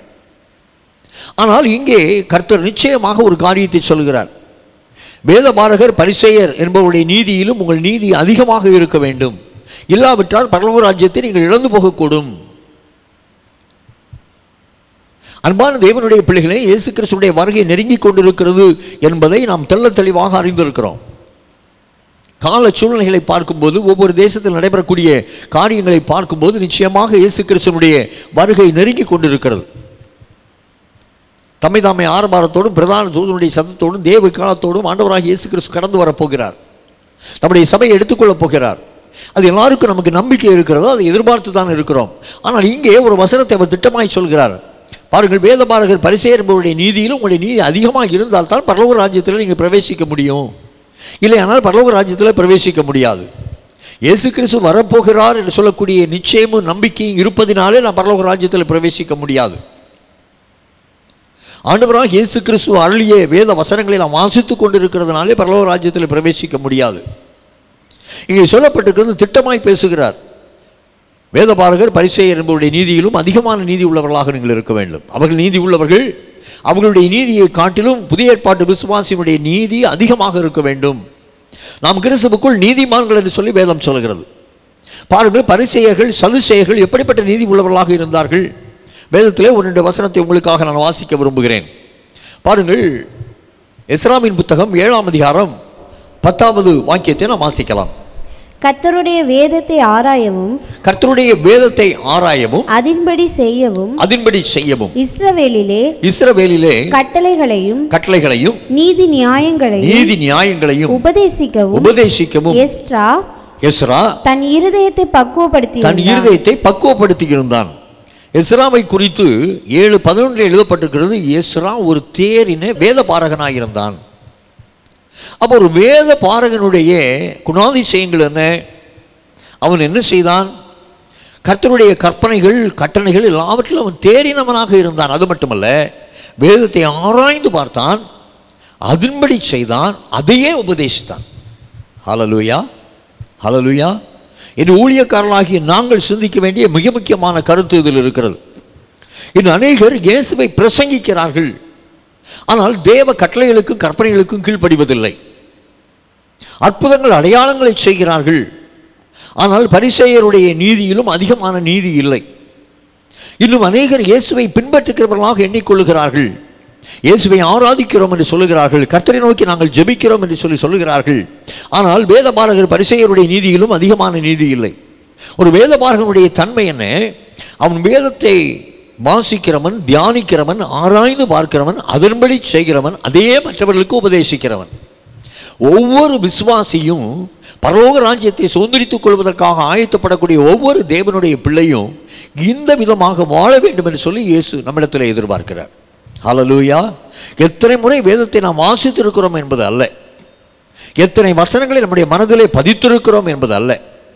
ஆனால் இங்கே கர்த்தர் நிச்சயமாக ஒரு காரியத்தை சொல்கிறார் வேதபாரகர் பரிசெயர் என்பவருடைய நீதியிலும் உங்கள் நீதி அதிகமாக இருக்க வேண்டும் இல்லாவிட்டால் பரலோக ராஜ்யத்தை நீங்கள் இழந்து போகக்கூடும் அன்பான தேவனுடைய பிள்ளைகளே இயேசு கிறிஸ்துடைய வருகை நெருங்கி கொண்டிருக்கிறது என்பதை நாம் தெள்ளத் தெளிவாக அறிந்திருக்கிறோம் கால சூழ்நிலைகளை பார்க்கும்போது ஒவ்வொரு தேசத்தில் நடைபெறக்கூடிய காரியங்களை பார்க்கும்போது நிச்சயமாக இயேசு கிறிஸ்துவனுடைய வருகை நெருங்கி கொண்டிருக்கிறது தம்மை தாமை ஆரவாரத்தோடும் பிரதான தூதனுடைய சத்தத்தோடும் தேவ காலத்தோடும் ஆண்டவராக இயேசு கிறிஸ்து கடந்து வரப்போகிறார் நம்முடைய சபையை எடுத்துக்கொள்ளப் போகிறார் அது எல்லாருக்கும் நமக்கு நம்பிக்கை இருக்கிறதோ அதை எதிர்பார்த்து தான் இருக்கிறோம் ஆனால் இங்கே ஒரு வசனத்தை அவர் திட்டமாய் சொல்கிறார் பாருங்கள் வேதபாரகர் பரிசேர் என்பவருடைய நீதியிலும் உங்களுடைய நீதி அதிகமாக இருந்தால் தான் பரலோக ராஜ்யத்தில் நீங்கள் பிரவேசிக்க முடியும் இல்லையானால் பரலோக ராஜ்யத்தில் பிரவேசிக்க முடியாது இயேசு கிறிஸ்து வரப்போகிறார் என்று சொல்லக்கூடிய நிச்சயமும் நம்பிக்கையும் இருப்பதினாலே நான் பரலோக ராஜ்யத்தில் பிரவேசிக்க முடியாது ஆண்டவராக இயேசு கிறிஸ்து அருளிய வேத வசனங்களை நாம் வாசித்துக் கொண்டிருக்கிறதுனாலே பரலோக ராஜ்யத்தில் பிரவேசிக்க முடியாது இங்கே சொல்லப்பட்டிருக்கிறது திட்டமாய் பேசுகிறார் வேதபாரகர் பரிசெயர் என்பவருடைய நீதியிலும் அதிகமான நீதி உள்ளவர்களாக நீங்கள் இருக்க வேண்டும் அவர்கள் நீதி உள்ளவர்கள் அவர்களுடைய நீதியை காட்டிலும் புதிய ஏற்பாட்டு விசுவாசியினுடைய நீதி அதிகமாக இருக்க வேண்டும் நாம் கிறிஸ்துவுக்குள் நீதிமான்கள் என்று சொல்லி வேதம் சொல்கிறது பாருங்கள் பரிசெயர்கள் சதுசெயர்கள் எப்படிப்பட்ட நீதி உள்ளவர்களாக இருந்தார்கள் வேதத்திலே ஒரு ரெண்டு வசனத்தை உங்களுக்காக நான் வாசிக்க விரும்புகிறேன் பாருங்கள் எஸ்ராமின் புத்தகம் ஏழாம் அதிகாரம் பத்தாவது வாக்கியத்தை நாம் வாசிக்கலாம் கர்த்தருடைய வேதத்தை ஆராயவும் கர்த்தருடைய வேதத்தை ஆராயவும் அதின்படி செய்யவும் அதின்படி செய்யவும் இஸ்ரவேலிலே இஸ்ரவேலிலே கட்டளைகளையும் கட்டளைகளையும் நீதி நியாயங்களையும் நீதி நியாயங்களையும் உபதேசிக்கவும் உபதேசிக்கவும் எஸ்ட்ரா எஸ்ரா தன் இருதயத்தை பக்குவப்படுத்தி தன் இருதயத்தை பக்குவப்படுத்தியிருந்தான் எஸ்ராவை குறித்து ஏழு பதினொன்றில் எழுதப்பட்டிருக்கிறது எஸ்ரா ஒரு தேரின வேத பாரகனாயிருந்தான் அப்போ ஒரு வேத பாரகனுடைய குணாதிசயங்கள் என்ன அவன் என்ன செய்தான் கர்த்தருடைய கற்பனைகள் கட்டளைகள் எல்லாவற்றிலும் அவன் தேறினவனாக இருந்தான் அது மட்டுமல்ல வேதத்தை ஆராய்ந்து பார்த்தான் அதன்படி செய்தான் அதையே உபதேசித்தான் ஹalleluya ஹalleluya என் ஊழியக்காரர்களாகிய நாங்கள் சிந்திக்க வேண்டிய மிக முக்கியமான கருத்து இதில் இருக்கிறது இன்று அநேகர் இயேசுவை பிரசங்கிக்கிறார்கள் ஆனால் தேவ கட்டளைகளுக்கும் கற்பனைகளுக்கும் கீழ்ப்படிவதில்லை அற்புதங்கள் அடையாளங்களை செய்கிறார்கள் ஆனால் பரிசேயருடைய நீதியிலும் அதிகமான நீதி இல்லை இன்னும் அநேகர் இயேசுவை பின்பற்றுகிறவர்களாக எண்ணிக்கொள்ளுகிறார்கள் இயேசுவை ஆராதிக்கிறோம் என்று சொல்லுகிறார்கள் கர்த்தரை நோக்கி நாங்கள் ஜெபிக்கிறோம் என்று சொல்லி சொல்லுகிறார்கள் ஆனால் வேதபாரகர் பரிசேயருடைய நீதியிலும் அதிகமான நீதி இல்லை ஒரு வேதபாரகனுடைய தன்மை என்ன அவன் வேதத்தை வாசிக்கிறவன் தியானிக்கிறவன் ஆராய்ந்து பார்க்கிறவன் அதன்படி செய்கிறவன் அதையே மற்றவர்களுக்கு உபதேசிக்கிறவன் ஒவ்வொரு விசுவாசியும் பரலோக ராஜ்யத்தை சுதந்திரித்துக் கொள்வதற்காக ஆயத்தப்படக்கூடிய ஒவ்வொரு தேவனுடைய பிள்ளையும் இந்த விதமாக வாழ வேண்டும் என்று சொல்லி இயேசு நம்மிடத்தில் எதிர்பார்க்கிறார் ஹalleluya எத்தனை முறை வேதத்தை நாம் வாசித்திருக்கிறோம் என்பது அல்ல எத்தனை வசனங்களை நம்முடைய மனதிலே பதித்திருக்கிறோம் என்பது அல்ல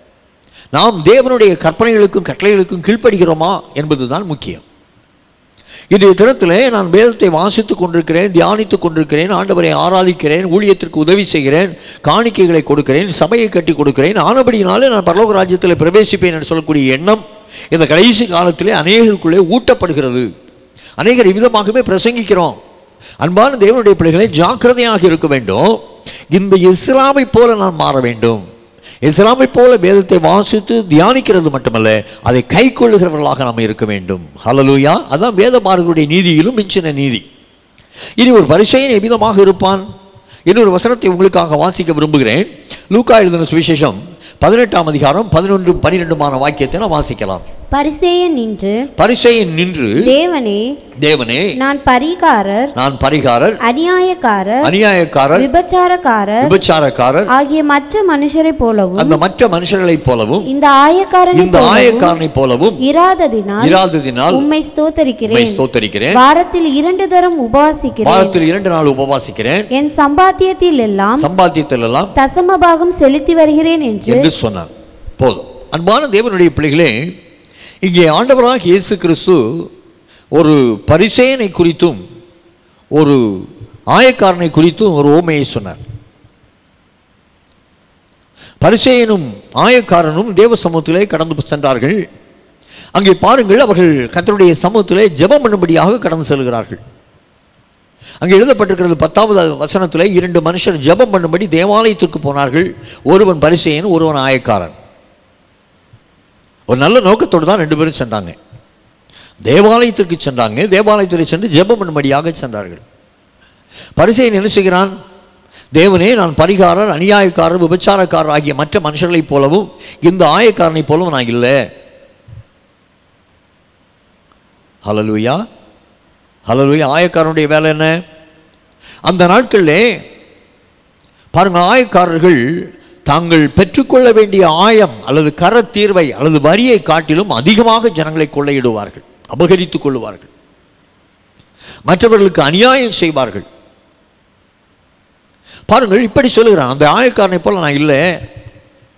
நாம் தேவனுடைய கற்பனைகளுக்கும் கட்டளைகளுக்கும் கீழ்ப்படுகிறோமா என்பதுதான் முக்கியம் இன்றைய தினத்திலே நான் வேதத்தை வாசித்துக் கொண்டிருக்கிறேன் தியானித்துக் கொண்டிருக்கிறேன் ஆண்டவரை ஆராதிக்கிறேன் ஊழியத்திற்கு உதவி செய்கிறேன் காணிக்கைகளை கொடுக்கிறேன் சபையை கட்டி கொடுக்கிறேன் ஆனபடியினாலே நான் பரலோக ராஜ்யத்தில் பிரவேசிப்பேன் என்று சொல்லக்கூடிய எண்ணம் இந்த கடைசி காலத்திலே அநேகருக்குள்ளே ஊட்டப்படுகிறது அநேகர் இவ்விதமாகவே பிரசங்கிக்கிறோம் அன்பான தேவனுடைய பிள்ளைகளை ஜாக்கிரதையாக இருக்க வேண்டும் இந்த இஸ்லாமை போல நான் மாற வேண்டும் இஸ்லாமை போல வேதத்தை வாசித்து தியானிக்கிறது மட்டுமல்ல அதை கை கொள்ளுகிறவர்களாக நாம் இருக்க வேண்டும் ஹalleluya அதான் வேதமார்களுடைய நீதியிலும் மிஞ்சின நீதி இனி ஒரு பரிசையன் எவ்விதமாக இருப்பான் இன்னொரு வசனத்தை உங்களுக்காக வாசிக்க விரும்புகிறேன் லூக்கா எழுதின சுவிசேஷம் பதினெட்டாம் அதிகாரம் பதினொன்று பனிரெண்டுமான வாக்கியத்தை நான் வாசிக்கலாம் பரிசேயன் நின்று பரிசையன் நின்று தேவனே தேவனே நான் பரிகாரர் நான் பரிகாரர் அநியாயக்காரர் அநியாயக்காரர் விபச்சாரக்காரர் விபச்சாரக்காரர் ஆகிய மற்ற மனுஷரைப் போலவும் அந்த மற்ற மனுஷர்களைப் போலவும் இந்த ஆயக்காரனை இந்த ஆயக்காரனைப் போலவும் இராததினால் இராததினால் உம்மை உம்மை ஸ்தோத்தரிக்கிறேன் ஸ்தோத்தரிக்கிறேன் வாரத்தில் இரண்டு தரம் உபவாசிக்கிறேன் வாரத்தில் இரண்டு நாள் உபவாசிக்கிறேன் என் சம்பாத்தியத்தில் எல்லாம் சம்பாத்தியத்தில் எல்லாம் தசமபாகம் செலுத்தி வருகிறேன் என்று என்று சொன்னார் போதும் அன்பான தேவனுடைய பிள்ளைகளே இங்கே ஆண்டவராக இயேசு கிறிஸ்து ஒரு பரிசேயனை குறித்தும் ஒரு ஆயக்காரனை குறித்தும் ஒரு ஓமையை சொன்னார் பரிசேயனும் ஆயக்காரனும் தேவ சமூகத்திலே கடந்து சென்றார்கள் அங்கே பாருங்கள் அவர்கள் கர்த்தருடைய சமூகத்திலே ஜெபம் பண்ணும்படியாக கடந்து செல்கிறார்கள் அங்கே எழுதப்பட்டிருக்கிறது பத்தாவது வசனத்தில் இரண்டு மனுஷர் ஜெபம் பண்ணும்படி தேவாலயத்திற்கு போனார்கள் ஒருவன் பரிசேயன் ஒருவன் ஆயக்காரன் ஒரு நல்ல நோக்கத்தோடு தான் ரெண்டு பேரும் சென்றாங்க தேவாலயத்திற்கு சென்றாங்க தேவாலயத்தில் சென்று ஜெபம் பண்ணும்படியாக சென்றார்கள் பரிசேயன் என்ன செய்கிறான் தேவனே நான் பரிகாரர் அநியாயக்காரர் விபச்சாரக்காரர் ஆகிய மற்ற மனுஷர்களைப் போலவும் இந்த ஆயக்காரனைப் போலவும் நான் இல்லை ஹலலுயா ஹலலுயா ஆயக்காரனுடைய வேலை என்ன அந்த நாட்களிலே பாருங்க ஆயக்காரர்கள் தாங்கள் பெற்றுக்கொள்ள வேண்டிய ஆயம் அல்லது கர தீர்வை அல்லது வரியை காட்டிலும் அதிகமாக ஜனங்களை கொள்ளையிடுவார்கள் அபகரித்துக் கொள்ளுவார்கள் மற்றவர்களுக்கு அநியாயம் செய்வார்கள் பாருங்கள் இப்படி சொல்லுகிறான் அந்த ஆயக்காரனை போல நான் இல்லை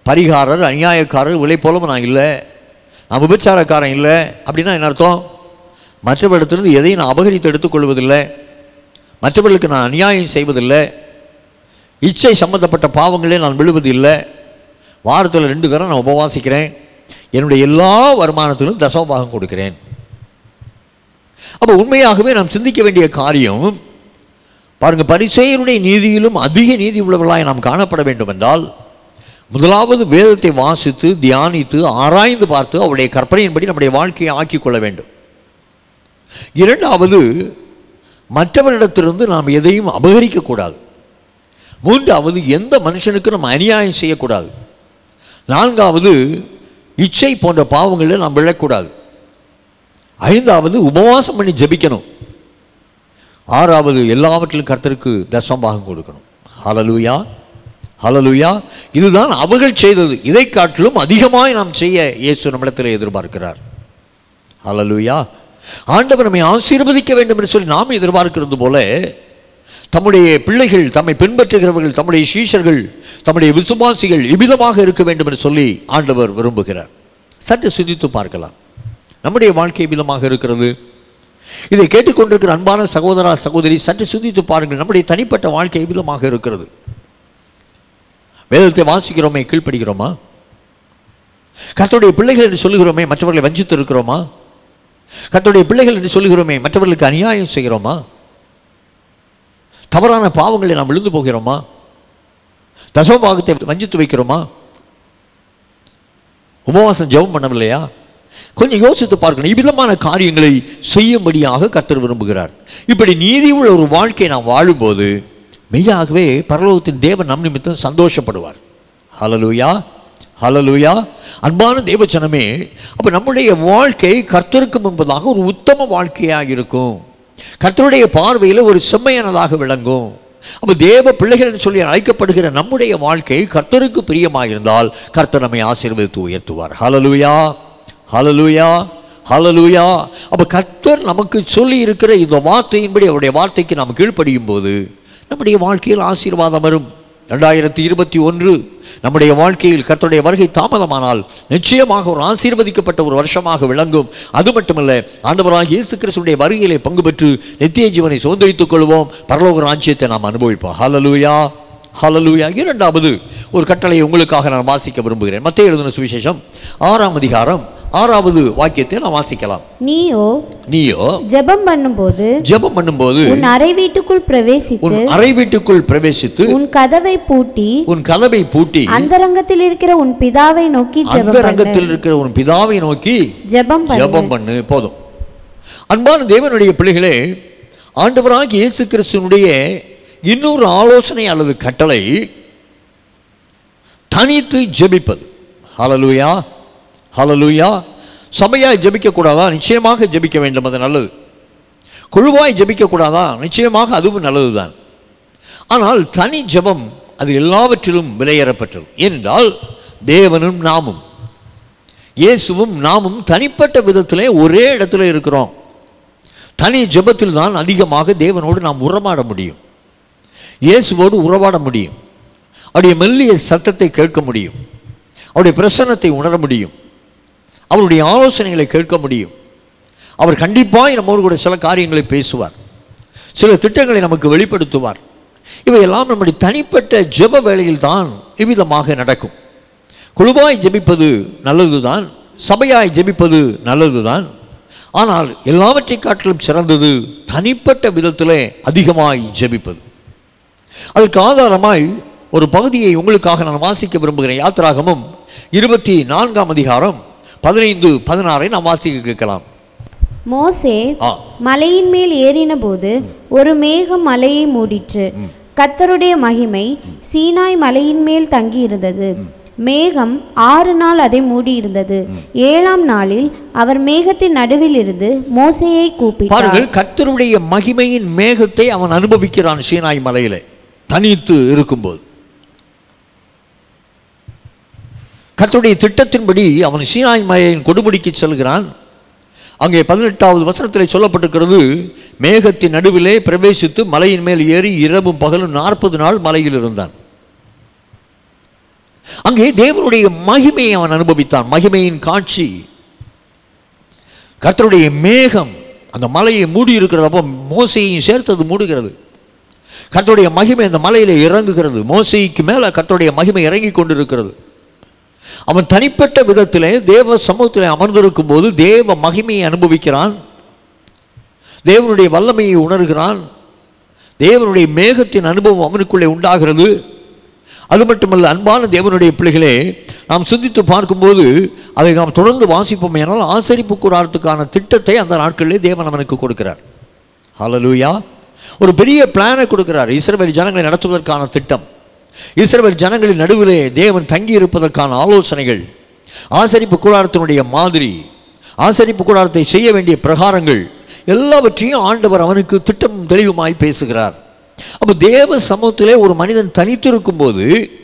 பரிகாரர் அநியாயக்காரர் விலை போலவும் நான் இல்லை நான் விபச்சாரக்காரன் இல்லை அப்படின்னா என்ன அர்த்தம் மற்றவரிடத்திலிருந்து எதையும் நான் அபகரித்து எடுத்துக்கொள்வதில்லை மற்றவர்களுக்கு நான் அநியாயம் செய்வதில்லை இச்சை சம்பந்தப்பட்ட பாவங்களே நான் விழுவதில்லை வாரத்தில் ரெண்டு தரம் நான் உபவாசிக்கிறேன் என்னுடைய எல்லா வருமானத்திலும் தசமபாகம் கொடுக்கிறேன் அப்போ உண்மையாகவே நாம் சிந்திக்க வேண்டிய காரியம் பாருங்க பரிசெயருடைய நீதியிலும் அதிக நீதி உள்ளவர்களாய் நாம் காணப்பட வேண்டும் என்றால் முதலாவது வேதத்தை வாசித்து தியானித்து ஆராய்ந்து பார்த்து அவருடைய கற்பனையின்படி நம்முடைய வாழ்க்கையை ஆக்கிக் கொள்ள வேண்டும் இரண்டாவது மற்றவரிடத்திலிருந்து நாம் எதையும் அபகரிக்கக்கூடாது மூன்றாவது எந்த மனுஷனுக்கு நம்ம அநியாயம் செய்யக்கூடாது நான்காவது இச்சை போன்ற பாவங்களில் நாம் விழக்கூடாது ஐந்தாவது உபவாசம் பண்ணி ஜெபிக்கணும் ஆறாவது எல்லாவற்றிலும் கர்த்தருக்கு தசம்பாகம் கொடுக்கணும் ஹalleluya ஹalleluya இதுதான் அவர்கள் செய்தது இதை காட்டிலும் அதிகமாய் நாம் செய்ய இயேசு நம்மிடத்தில் எதிர்பார்க்கிறார் ஹalleluya ஆண்டவர் நம்மை ஆசீர்வதிக்க வேண்டும் என்று சொல்லி நாம் எதிர்பார்க்கிறது போல தம்முடைய பிள்ளைகள் தம்மை பின்பற்றுகிறவர்கள் தம்முடைய சீஷர்கள் தம்முடைய விசுவாசிகள் இவ்விதமாக இருக்க வேண்டும் என்று சொல்லி ஆண்டவர் விரும்புகிறார் சற்று சிந்தித்து பார்க்கலாம் நம்முடைய வாழ்க்கை விதமாக இருக்கிறது இதை கேட்டுக்கொண்டிருக்கிற அன்பான சகோதரா சகோதரி சற்று சிந்தித்து பாருங்கள் நம்முடைய தனிப்பட்ட வாழ்க்கை விதமாக இருக்கிறது வேதத்தை வாசிக்கிறோமே கீழ்ப்படுகிறோமா கர்த்தருடைய பிள்ளைகள் என்று சொல்லுகிறோமே மற்றவர்களை வஞ்சித்து இருக்கிறோமா கர்த்தருடைய பிள்ளைகள் என்று சொல்லுகிறோமே மற்றவர்களுக்கு அநியாயம் செய்கிறோமா தவறான பாவங்களை நாம் விழுந்து போகிறோமா தசமபாகத்தை வஞ்சித்து வைக்கிறோமா உபவாசம் ஜெபம் பண்ணவில்லையா கொஞ்சம் யோசித்து பார்க்கணும் இவ்விதமான காரியங்களை செய்யும்படியாக கர்த்தர் விரும்புகிறார் இப்படி நீதி உள்ள ஒரு வாழ்க்கையை நாம் வாழும்போது மெய்யாகவே பரலோகத்தின் தேவன் நம் நிமித்தம் சந்தோஷப்படுவார் ஹalleluya ஹalleluya அன்பான தேவச்சனமே அப்போ நம்முடைய வாழ்க்கை கர்த்தருக்கு முன்பதாக ஒரு உத்தம வாழ்க்கையாக இருக்கும் கர்த்தருடைய பார்வையில் ஒரு செம்மையானதாக விளங்கும் அப்போ தேவ பிள்ளைகள் என்று சொல்லி அழைக்கப்படுகிற நம்முடைய வாழ்க்கை கர்த்தருக்கு பிரியமாக இருந்தால் கர்த்தர் நம்மை ஆசீர்வதித்து உயர்த்துவார் ஹalleluya ஹalleluya ஹalleluya அப்போ கர்த்தர் நமக்கு சொல்லி இருக்கிற இந்த வார்த்தையின்படி அவருடைய வார்த்தைக்கு நாம் கீழ்ப்படியும் போது நம்முடைய வாழ்க்கையில் ஆசீர்வாதம் வரும் ரெண்டாயிரத்தி இருபத்தி ஒன்று நம்முடைய வாழ்க்கையில் கர்த்தருடைய வருகை தாமதமானால் நிச்சயமாக ஒரு ஆசீர்வதிக்கப்பட்ட ஒரு வருஷமாக விளங்கும் அது மட்டுமல்ல ஆண்டவராக இயேசு கிறிஸ்துடைய வருகையிலே பங்கு பெற்று நித்திய ஜீவனை சுதந்திரித்துக் கொள்வோம் பரலோக ராஜ்யத்தை நாம் அனுபவிப்போம் ஹalleluya ஹalleluya இரண்டாவது ஒரு கட்டளை உங்களுக்காக நான் வாசிக்க விரும்புகிறேன் மத்திய எழுதின சுவிசேஷம் ஆறாம் அதிகாரம் ஆறாவது வாக்கியத்தை நான் வாசிக்கலாம் நீயோ நீயோ ஜெபம் பண்ணும்போது ஜெபம் பண்ணும்போது உன் அறை வீட்டுக்குள் உன் பிரவேசித்து அறை வீட்டுக்குள் பிரவேசித்து உன் கதவை பூட்டி உன் கதவை பூட்டி அந்தரங்கத்தில் இருக்கிற உன் பிதாவை நோக்கி அந்த ஜெபம் பண்ணு ரங்கத்தில் இருக்கிற உன் பிதாவை நோக்கி ஜெபம் பண்ணு ஜெபம் பண்ணு போதும் அன்பான தேவனுடைய பிள்ளைகளே ஆண்டவராகிய இயேசு கிறிஸ்துவனுடைய இன்னொரு ஆலோசனை அல்லது கட்டளை தனித்து ஜெபிப்பது ஹalleluya ஹalleluya சபையாய் ஜெபிக்கக்கூடாதா நிச்சயமாக ஜெபிக்க வேண்டும் அது நல்லது குழுவாய் ஜெபிக்கக்கூடாதா நிச்சயமாக அதுவும் நல்லதுதான் ஆனால் தனி ஜெபம் அது எல்லாவற்றிலும் விலையேறப்பட்டது ஏனென்றால் தேவனும் நாமும் இயேசுவும் நாமும் தனிப்பட்ட விதத்திலே ஒரே இடத்துல இருக்கிறோம் தனி ஜெபத்தில் தான் அதிகமாக தேவனோடு நாம் உறவாட முடியும் இயேசுவோடு உறவாட முடியும் அவருடைய மெல்லிய சத்தத்தை கேட்க முடியும் அவருடைய பிரசன்னத்தை உணர முடியும் அவருடைய ஆலோசனைகளை கேட்க முடியும் அவர் கண்டிப்பாய் நம்மோடு கூட சில காரியங்களை பேசுவார் சில திட்டங்களை நமக்கு வெளிப்படுத்துவார் இவையெல்லாம் நம்முடைய தனிப்பட்ட ஜெப வேளையில் தான் இவ்விதமாக நடக்கும் குழுவாய் ஜெபிப்பது நல்லதுதான் சபையாய் ஜெபிப்பது நல்லதுதான் ஆனால் எல்லாவற்றை காட்டிலும் சிறந்தது தனிப்பட்ட விதத்திலே அதிகமாய் ஜெபிப்பது அதற்கு ஆதாரமாய் ஒரு பகுதியை உங்களுக்காக நான் வாசிக்க விரும்புகிறேன் யாத்திராகமும் இருபத்தி நான்காம் அதிகாரம் பதினைந்து பதினாறை நாம் வாசிக்க கேட்கலாம் மோசே ஆ மலையின் மேல் ஏறின போது ஒரு மேகம் மலையை மூடிற்று கர்த்தருடைய மகிமை சீனாய் மலையின் மேல் தங்கியிருந்தது மேகம் ஆறு நாள் அதை மூடியிருந்தது ஏழாம் நாளில் அவர் மேகத்தின் நடுவில் இருந்து மோசேயை கூப்பிட்டார் பாருங்கள் கர்த்தருடைய மகிமையின் மேகத்தை அவன் அனுபவிக்கிறான் சீனாய் மலையிலே தனித்து இருக்கும்போது கர்த்தருடைய திட்டத்தின்படி அவன் சீனாய் மலையின் கொடுமுடிக்கு செல்கிறான் அங்கே பதினெட்டாவது வசனத்தில் சொல்லப்பட்டிருக்கிறது மேகத்தின் நடுவிலே பிரவேசித்து மலையின் மேல் ஏறி இரவும் பகலும் நாற்பது நாள் மலையில் இருந்தான் அங்கே தேவனுடைய மகிமையை அவன் அனுபவித்தான் மகிமையின் காட்சி கர்த்தருடைய மேகம் அந்த மலையை மூடி இருக்கிறது அப்போ மோசையையும் சேர்த்து அது மூடுகிறது கர்த்தருடைய மகிமை அந்த மலையில் இறங்குகிறது மோசைக்கு மேலே கர்த்தருடைய மகிமை இறங்கி கொண்டிருக்கிறது அவன் தனிப்பட்ட விதத்திலே தேவ சமூகத்திலே அமர்ந்திருக்கும் போது தேவ மகிமையை அனுபவிக்கிறான் தேவனுடைய வல்லமையை உணர்கிறான் தேவனுடைய மேகத்தின் அனுபவம் அவனுக்குள்ளே உண்டாகிறது அது மட்டுமல்ல அன்பான தேவனுடைய பிள்ளைகளே நாம் சிந்தித்து பார்க்கும்போது அதை நாம் தொடர்ந்து வாசிப்போம் ஏனால் ஆசரிப்பு கூடாரத்துக்கான திட்டத்தை அந்த நாட்களிலே தேவன் அவனுக்கு கொடுக்கிறார் ஹalleluya ஒரு பெரிய பிளானை கொடுக்கிறார் இஸ்ரவேல் ஜனங்களை நடத்துவதற்கான திட்டம் இஸ்ரவேல் ஜனங்களின் நடுவிலே தேவன் தங்கி இருப்பதற்கான ஆலோசனைகள் ஆசரிப்பு கூடாரத்தினுடைய மாதிரி ஆசரிப்பு கூடாரத்தை செய்ய வேண்டிய பிரகாரங்கள் எல்லாவற்றையும் ஆண்டவர் அவனுக்கு திட்டம் தெளிவுமாய் பேசுகிறார் அப்போ தேவ சமூகத்திலே ஒரு மனிதன் தனித்திருக்கும் போது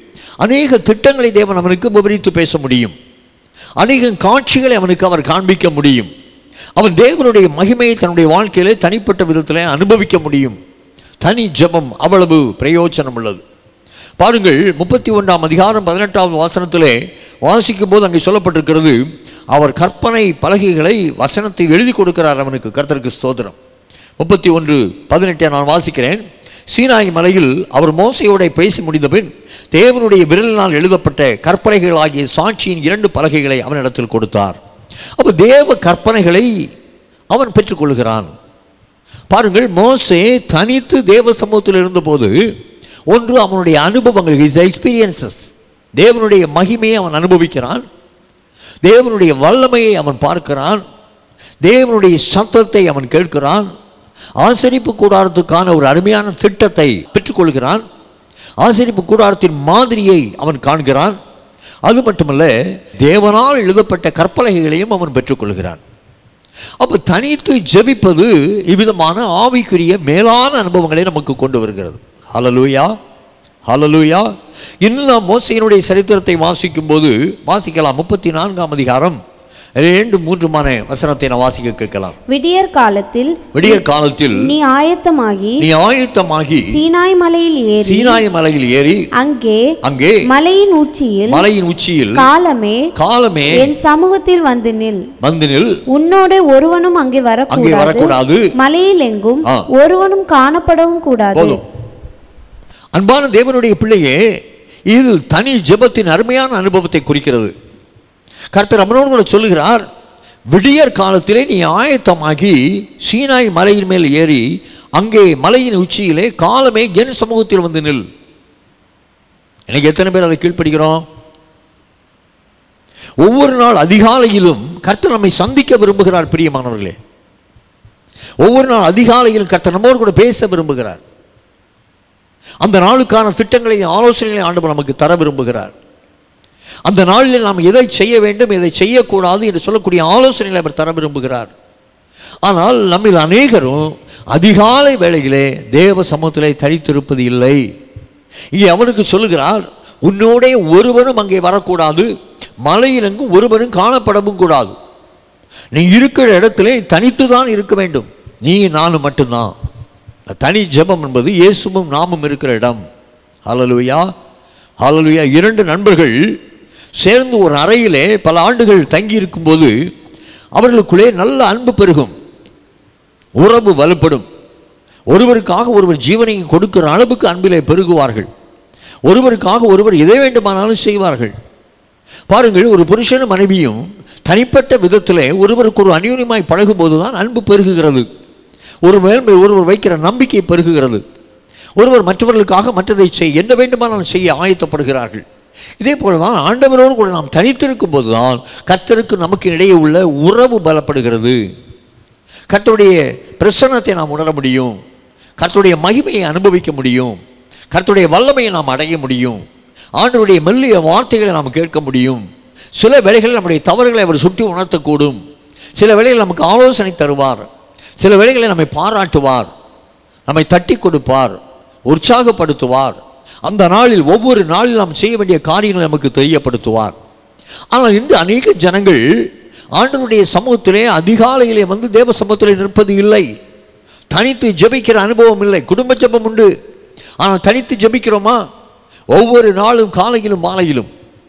அநேக திட்டங்களை தேவன் அவனுக்கு விவரித்து பேச முடியும் அநேக காட்சிகளை அவனுக்கு அவர் காண்பிக்க முடியும் அவன் தேவனுடைய மகிமையை தன்னுடைய வாழ்க்கையிலே தனிப்பட்ட விதத்தில் அனுபவிக்க முடியும் தனி ஜெபம் அவ்வளவு பிரயோஜனம் உள்ளது பாருங்கள் முப்பத்தி ஒன்றாம் அதிகாரம் பதினெட்டாவது வாசனத்திலே வாசிக்கும் போது அங்கே சொல்லப்பட்டிருக்கிறது அவர் கற்பனை பலகைகளை வசனத்தை எழுதி கொடுக்கிறார் அவனுக்கு கர்த்தருக்கு ஸ்தோத்திரம் முப்பத்தி ஒன்று பதினெட்டை நான் வாசிக்கிறேன் சீனாய் மலையில் அவர் மோசையோட பேசி முடிந்தபின் தேவனுடைய விரலினால் எழுதப்பட்ட கற்பனைகளாகிய சாட்சியின் இரண்டு பலகைகளை அவனிடத்தில் கொடுத்தார் அப்போ தேவ கற்பனைகளை அவன் பெற்றுக்கொள்கிறான் பாருங்கள் மோசே தனித்து தேவ சமூகத்தில் இருந்தபோது ஒன்று அவனுடைய அனுபவங்கள் ஹிஸ் எக்ஸ்பீரியன்சஸ் தேவனுடைய மகிமையை அவன் அனுபவிக்கிறான் தேவனுடைய வல்லமையை அவன் பார்க்கிறான் தேவனுடைய சத்தத்தை அவன் கேட்கிறான் ஆசரிப்பு கூடாரத்துக்கான ஒரு அருமையான திட்டத்தை பெற்றுக்கொள்கிறான் ஆசரிப்பு கூடாரத்தின் மாதிரியை அவன் காண்கிறான் அது மட்டுமல்ல தேவனால் எழுதப்பட்ட கற்பலகைகளையும் அவன் பெற்றுக்கொள்கிறான் அப்போ தனித்து ஜெபிப்பது இவ்விதமான ஆவிக்குரிய மேலான அனுபவங்களை நமக்கு கொண்டு வருகிறது ஹalleluya ஹalleluya இன்னும் நாம் மோசையினுடைய சரித்திரத்தை வாசிக்கும் போது வாசிக்கலாம் முப்பத்தி நான்காம் அதிகாரம் ரெண்டு மூன்றுமான வசனத்தை நான் வாசிக்க கேட்கலாம் விடியற் காலத்தில் விடியற் காலத்தில் நீ ஆயத்தமாகி நீ ஆயத்தமாகி சீனாய் மலையில் ஏறி சீனாய் மலையில் ஏறி அங்கே அங்கே மலையின் உச்சியில் மலையின் உச்சியில் காலமே காலமே என் சமூகத்தில் வந்து நில் வந்து நில் உன்னோட ஒருவனும் அங்கே அங்கே வரக்கூடாது வரக்கூடாது மலையில் எங்கும் ஆ. ஒருவனும் காணப்படவும் கூடாது போதும் அன்பான தேவனுடைய பிள்ளையே இது தனி ஜெபத்தின் அருமையான அனுபவத்தை குறிக்கிறது கர்த்தர் அவனோடு கூட சொல்லுகிறார் விடியற் காலத்திலே நீ ஆயத்தமாகி சீனாய் மலையின் மேல் ஏறி அங்கே மலையின் உச்சியிலே காலமே என் சமூகத்தில் வந்து நில் எனக்கு எத்தனை பேர் அதை கீழ்ப்படுகிறோம் ஒவ்வொரு நாள் அதிகாலையிலும் கர்த்தர் நம்மை சந்திக்க விரும்புகிறார் பிரியமானவர்களே ஒவ்வொரு நாள் அதிகாலையிலும் கர்த்தர் நம்மோடு கூட பேச விரும்புகிறார் அந்த நாளுக்கான திட்டங்களை ஆலோசனைகளை ஆண்டவர் நமக்கு தர விரும்புகிறார் அந்த நாளில் நாம் எதை செய்ய வேண்டும் எதை செய்யக்கூடாது என்று சொல்லக்கூடிய ஆலோசனைகளை அவர் தர விரும்புகிறார் ஆனால் நம்மில் அநேகரும் அதிகாலை வேளையிலே தேவ சமூகத்திலே தனித்திருப்பது இல்லை இங்கே அவனுக்கு சொல்லுகிறார் உன்னோடே ஒருவனும் அங்கே வரக்கூடாது மலையில் எங்கும் ஒருவனும் காணப்படவும் கூடாது நீ இருக்கிற இடத்திலே தனித்து தான் இருக்க வேண்டும் நீ நானும் மட்டும்தான் தனி ஜெபம் என்பது இயேசுவும் நாமும் இருக்கிற இடம் ஹalleluya ஹalleluya இரண்டு நண்பர்கள் சேர்ந்து ஒரு அறையிலே பல ஆண்டுகள் தங்கி இருக்கும்போது அவர்களுக்குள்ளே நல்ல அன்பு பெருகும் உறவு வலுப்படும் ஒருவருக்காக ஒருவர் ஜீவனையும் கொடுக்கிற அளவுக்கு அன்பிலே பெருகுவார்கள் ஒருவருக்காக ஒருவர் எதை வேண்டுமானாலும் செய்வார்கள் பாருங்கள் ஒரு புருஷனும் மனைவியும் தனிப்பட்ட விதத்திலே ஒருவருக்கு ஒரு அந்யூன்யமாய் பழகும்போது தான் அன்பு பெருகுகிறது ஒரு மேல் ஒருவர் வைக்கிற நம்பிக்கை பெருகுகிறது ஒருவர் மற்றவர்களுக்காக மற்றதை செய் என்ன வேண்டுமானாலும் செய்ய ஆயத்தப்படுகிறார்கள் இதே போல தான் ஆண்டவரோடு கூட நாம் தனித்திருக்கும் போது தான் கர்த்தருக்கு நமக்கு இடையே உள்ள உறவு பலப்படுகிறது கர்த்தருடைய பிரசன்னத்தை நாம் உணர முடியும் கர்த்தருடைய மகிமையை அனுபவிக்க முடியும் கர்த்தருடைய வல்லமையை நாம் அடைய முடியும் ஆண்டவருடைய மெல்லிய வார்த்தைகளை நாம் கேட்க முடியும் சில வேளைகளில் நம்முடைய தவறுகளை அவர் சுட்டி உணர்த்தக்கூடும் சில வேளைகளில் நமக்கு ஆலோசனை தருவார் சில வேளைகளில் நம்மை பாராட்டுவார் நம்மை தட்டி கொடுப்பார் உற்சாகப்படுத்துவார் அந்த நாளில் ஒவ்வொரு நாளில் நாம் செய்ய வேண்டிய காரியங்களை நமக்கு தெரியப்படுத்துவார் ஆனால் இன்று அநேக ஜனங்கள் ஆண்டவருடைய சமூகத்திலே அதிகாலையிலே வந்து தேவ சமூகத்திலே நிற்பது இல்லை தனித்து ஜெபிக்கிற அனுபவம் இல்லை குடும்ப ஜெபம் உண்டு ஆனால் தனித்து ஜெபிக்கிறோமா ஒவ்வொரு நாளும் காலையிலும் மாலையிலும்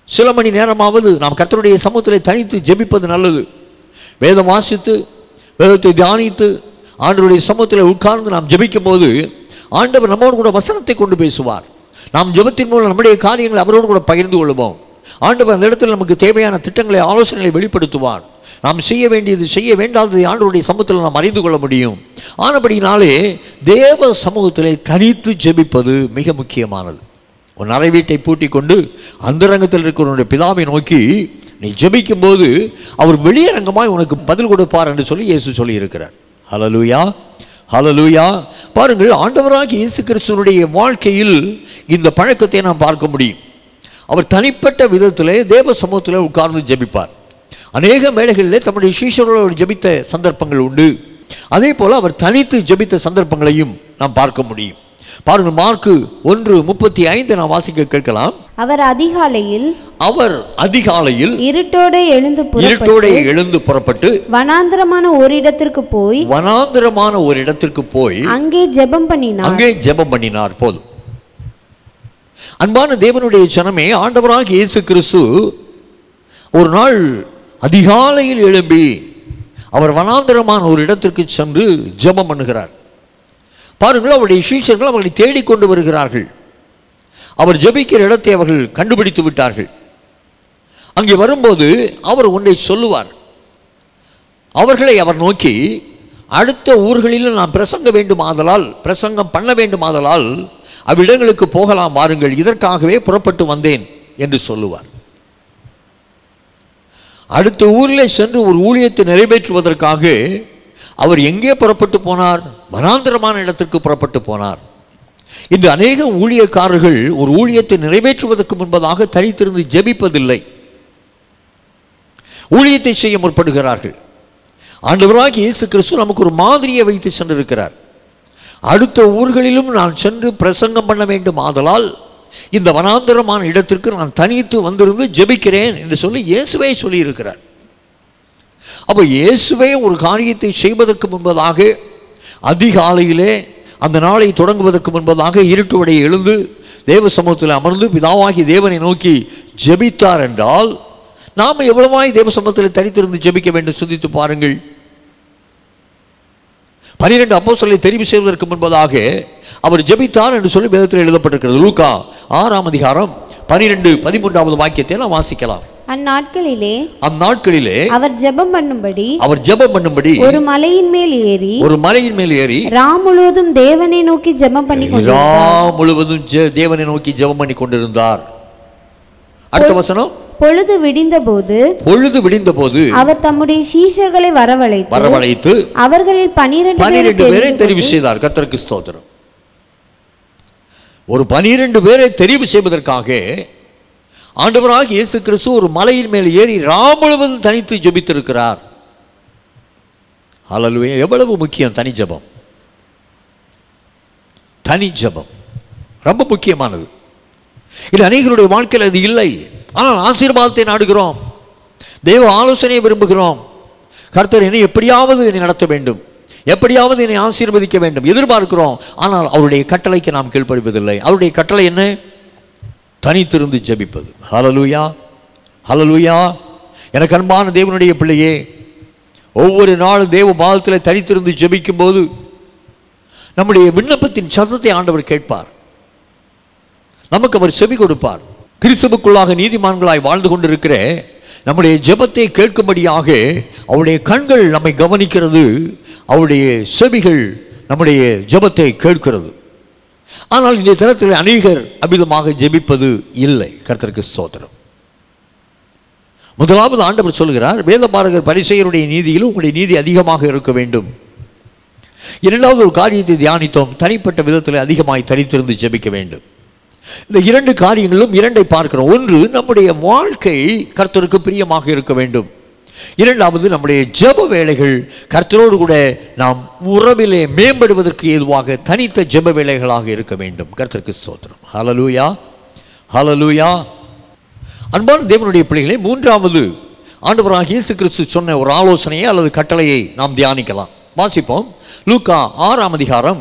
சில மணி நேரமாவது நாம் கர்த்தருடைய சமூகத்தில் தனித்து ஜெபிப்பது நல்லது வேதம் வாசித்து வேதத்தை தியானித்து ஆண்டவருடைய சமூகத்தில் உட்கார்ந்து நாம் ஜெபிக்கும் போது ஆண்டவர் நம்மோடு கூட வசனத்தை கொண்டு பேசுவார் நாம் ஜெபத்தின் மூலம் நம்முடைய காரியங்களை அவரோடு கூட பகிர்ந்து கொள்வோம் ஆண்டவர் அந்த இடத்தில் நமக்கு தேவையான திட்டங்களை ஆலோசனைகளை வெளிப்படுத்துவார் நாம் செய்ய வேண்டியது செய்ய வேண்டாததை ஆண்டவருடைய சமூகத்தில் நாம் அறிந்து கொள்ள முடியும் ஆனபடினாலே தேவ சமூகத்திலே தனித்து ஜெபிப்பது மிக முக்கியமானது உன் அறை வீட்டை பூட்டி கொண்டு அந்தரங்கத்தில் இருக்கிறவனுடைய பிதாவை நோக்கி நீ ஜெபிக்கும் போது அவர் வெளியரங்கமாய் உனக்கு பதில் கொடுப்பார் என்று சொல்லி இயேசு சொல்லியிருக்கிறார் ஹலலூயா ஹலலூயா பாருங்கள் ஆண்டவராகிய இயேசு கிறிஸ்துவனுடைய வாழ்க்கையில் இந்த பழக்கத்தை நாம் பார்க்க முடியும் அவர் தனிப்பட்ட விதத்திலே தேவ சமூகத்தில் உட்கார்ந்து ஜெபிப்பார் அநேக வேளைகளிலே தம்முடைய சீஷர்களோடு ஜெபித்த சந்தர்ப்பங்கள் உண்டு அதே போல அவர் தனித்து ஜெபித்த சந்தர்ப்பங்களையும் நாம் பார்க்க முடியும் பாருங்கள் மார்க்கு ஒன்று முப்பத்தி ஐந்து நாம் வாசிக்க கேட்கலாம் அவர் அதிகாலையில் அவர் அதிகாலையில் இருட்டோட எழுந்து இருட்டோட புறப்பட்டு எழுந்து புறப்பட்டு வனாந்திரமான ஓரிடத்திற்கு போய் வனாந்திரமான ஒரு இடத்திற்கு போய் அங்கே ஜெபம் பண்ணினார் அங்கே ஜெபம் பண்ணினார் போதும் அன்பான தேவனுடைய ஜனமே ஆண்டவராக இயேசு கிறிஸ்து ஒரு நாள் அதிகாலையில் எழும்பி அவர் வனாந்திரமான ஒரு இடத்திற்கு சென்று ஜெபம் பண்ணுகிறார் பாருங்கள் அவருடைய சீஷர்கள் அவர்களை தேடிக்கொண்டு வருகிறார்கள் அவர் ஜெபிக்கிற இடத்தை அவர்கள் கண்டுபிடித்து விட்டார்கள் அங்கே வரும்போது அவர் ஒன்றை சொல்லுவார் அவர்களை அவர் நோக்கி அடுத்த ஊர்களில் நாம் பிரசங்க வேண்டுமாதலால் பிரசங்கம் பண்ண வேண்டுமாதலால் அவ்விடங்களுக்கு போகலாம் வாருங்கள் இதற்காகவே புறப்பட்டு வந்தேன் என்று சொல்லுவார் அடுத்த ஊரில் சென்று ஒரு ஊழியத்தை நிறைவேற்றுவதற்காக அவர் எங்கே புறப்பட்டு போனார் வனாந்திரமான இடத்திற்கு புறப்பட்டு போனார் இன்று அநேக ஊழியக்காரர்கள் ஒரு ஊழியத்தை நிறைவேற்றுவதற்கு முன்பதாக தரித்திருந்து ஜெபிப்பதில்லை ஊழியத்தை செய்ய முற்படுகிறார்கள் ஆண்டவராக இயேசு கிறிஸ்து நமக்கு ஒரு மாதிரியை வைத்து சென்றிருக்கிறார் அடுத்த ஊர்களிலும் நான் சென்று பிரசங்கம் பண்ண வேண்டும் ஆதலால் இந்த வனாந்தரமான இடத்திற்கு நான் தனித்து வந்திருந்து ஜெபிக்கிறேன் என்று சொல்லி இயேசுவே சொல்லியிருக்கிறார் அப்போ இயேசுவே ஒரு காரியத்தை செய்வதற்கு முன்பதாக அதிகாலையிலே அந்த நாளை தொடங்குவதற்கு முன்பதாக இருட்டுவடை எழுந்து தேவ சமூகத்தில் அமர்ந்து பிதாவாகி தேவனை நோக்கி ஜெபித்தார் என்றால் நாம் எவ்வளவாய் தேவ சமூகத்தில் தனித்திருந்து ஜெபிக்க வேண்டும் சிந்தித்து பாருங்கள் பனிரெண்டு அப்போ சொல்லி தெரிவு செய்வதற்கு முன்பதாக அவர் ஜெபித்தார் என்று சொல்லி வேதத்தில் எழுதப்பட்டிருக்கிறது லூக்கா ஆறாம் அதிகாரம் பனிரெண்டு பதிமூன்றாவது வாக்கியத்தை நாம் வாசிக்கலாம் அந்நாட்களிலே அந்நாட்களிலே அவர் ஜெபம் பண்ணும்படி அவர் ஜெபம் பண்ணும்படி ஒரு மலையின் மேல் ஏறி ஒரு மலையின் மேல் ஏறி ரா முழுவதும் தேவனை நோக்கி ஜெபம் பண்ணி இரா கொண்டிருந்தார் முழுவதும் ஜெ- தேவனை நோக்கி ஜெபம் பண்ணி கொண்டிருந்தார் அடுத்த வசனம் பொழுது விடிந்தபோது பொழுது விடிந்த போது அவர் தம்முடைய சீஷர்களை வரவழைத்து வரவழைத்து அவர்களில் பனிரெண்டு பனிரெண்டு பேரை பேரை தெரிவு செய்தார் கர்த்தருக்கு ஸ்தோத்திரம் ஒரு பனிரெண்டு பேரை தெரிவு செய்வதற்காக ஆண்டவராக இயேசு கிறிஸ்து ஒரு மலையின் மேல் ஏறி ராம் முழுவதும் தனித்து ஜெபித்திருக்கிறார் ஹalleluya எவ்வளவு முக்கியம் தனி ஜெபம் தனி ஜெபம் ரொம்ப முக்கியமானது இது அநேகருடைய வாழ்க்கையில் அது இல்லை ஆனால் ஆசீர்வாதத்தை நாடுகிறோம் தெய்வ ஆலோசனையை விரும்புகிறோம் கர்த்தர் என்னை எப்படியாவது என்னை நடத்த வேண்டும் எப்படியாவது என்னை ஆசீர்வதிக்க வேண்டும் எதிர்பார்க்கிறோம் ஆனால் அவருடைய கட்டளைக்கு நாம் கீழ்ப்படுவதில்லை அவருடைய கட்டளை என்ன தனித்திருந்து ஜெபிப்பது ஹalleluya ஹalleluya எனக்கு அன்பான தேவனுடைய பிள்ளையே ஒவ்வொரு நாளும் தேவ பாதத்தில் தனித்திருந்து ஜெபிக்கும் போது நம்முடைய விண்ணப்பத்தின் சத்தத்தை ஆண்டவர் கேட்பார் நமக்கு அவர் செவி கொடுப்பார் கிறிஸ்துவுக்குள்ளாக நீதிமான்களாய் வாழ்ந்து கொண்டிருக்கிற நம்முடைய ஜெபத்தை கேட்கும்படியாக அவருடைய கண்கள் நம்மை கவனிக்கிறது அவருடைய செவிகள் நம்முடைய ஜெபத்தை கேட்கிறது ஆனால் இந்த தினத்தில் அநேகர் அமிதமாக ஜெபிப்பது இல்லை கர்த்தருக்கு ஸ்தோத்திரம் முதலாவது ஆண்டவர் சொல்கிறார் வேதபாரகர் பரிசெயருடைய நீதியில் உங்களுடைய நீதி அதிகமாக இருக்க வேண்டும் இரண்டாவது ஒரு காரியத்தை தியானித்தோம் தனிப்பட்ட விதத்தில் அதிகமாய் தனித்திருந்து ஜெபிக்க வேண்டும் இந்த இரண்டு காரியங்களும் இரண்டை பார்க்கிறோம் ஒன்று நம்முடைய வாழ்க்கை கர்த்தருக்கு பிரியமாக இருக்க வேண்டும் இரண்டாவது நம்முடைய ஜெப வேலைகள் கர்த்தரோடு கூட நாம் உறவிலே மேம்படுவதற்கு ஏதுவாக தனித்த ஜெப வேலைகளாக இருக்க வேண்டும் கர்த்தருக்கு ஸ்தோத்திரம் ஹalleluya ஹalleluya அன்பான தேவனுடைய பிள்ளைகளே மூன்றாவது ஆண்டவராக இயேசு கிறிஸ்து சொன்ன ஒரு ஆலோசனையை அல்லது கட்டளையை நாம் தியானிக்கலாம் வாசிப்போம் லூக்கா ஆறாம் அதிகாரம்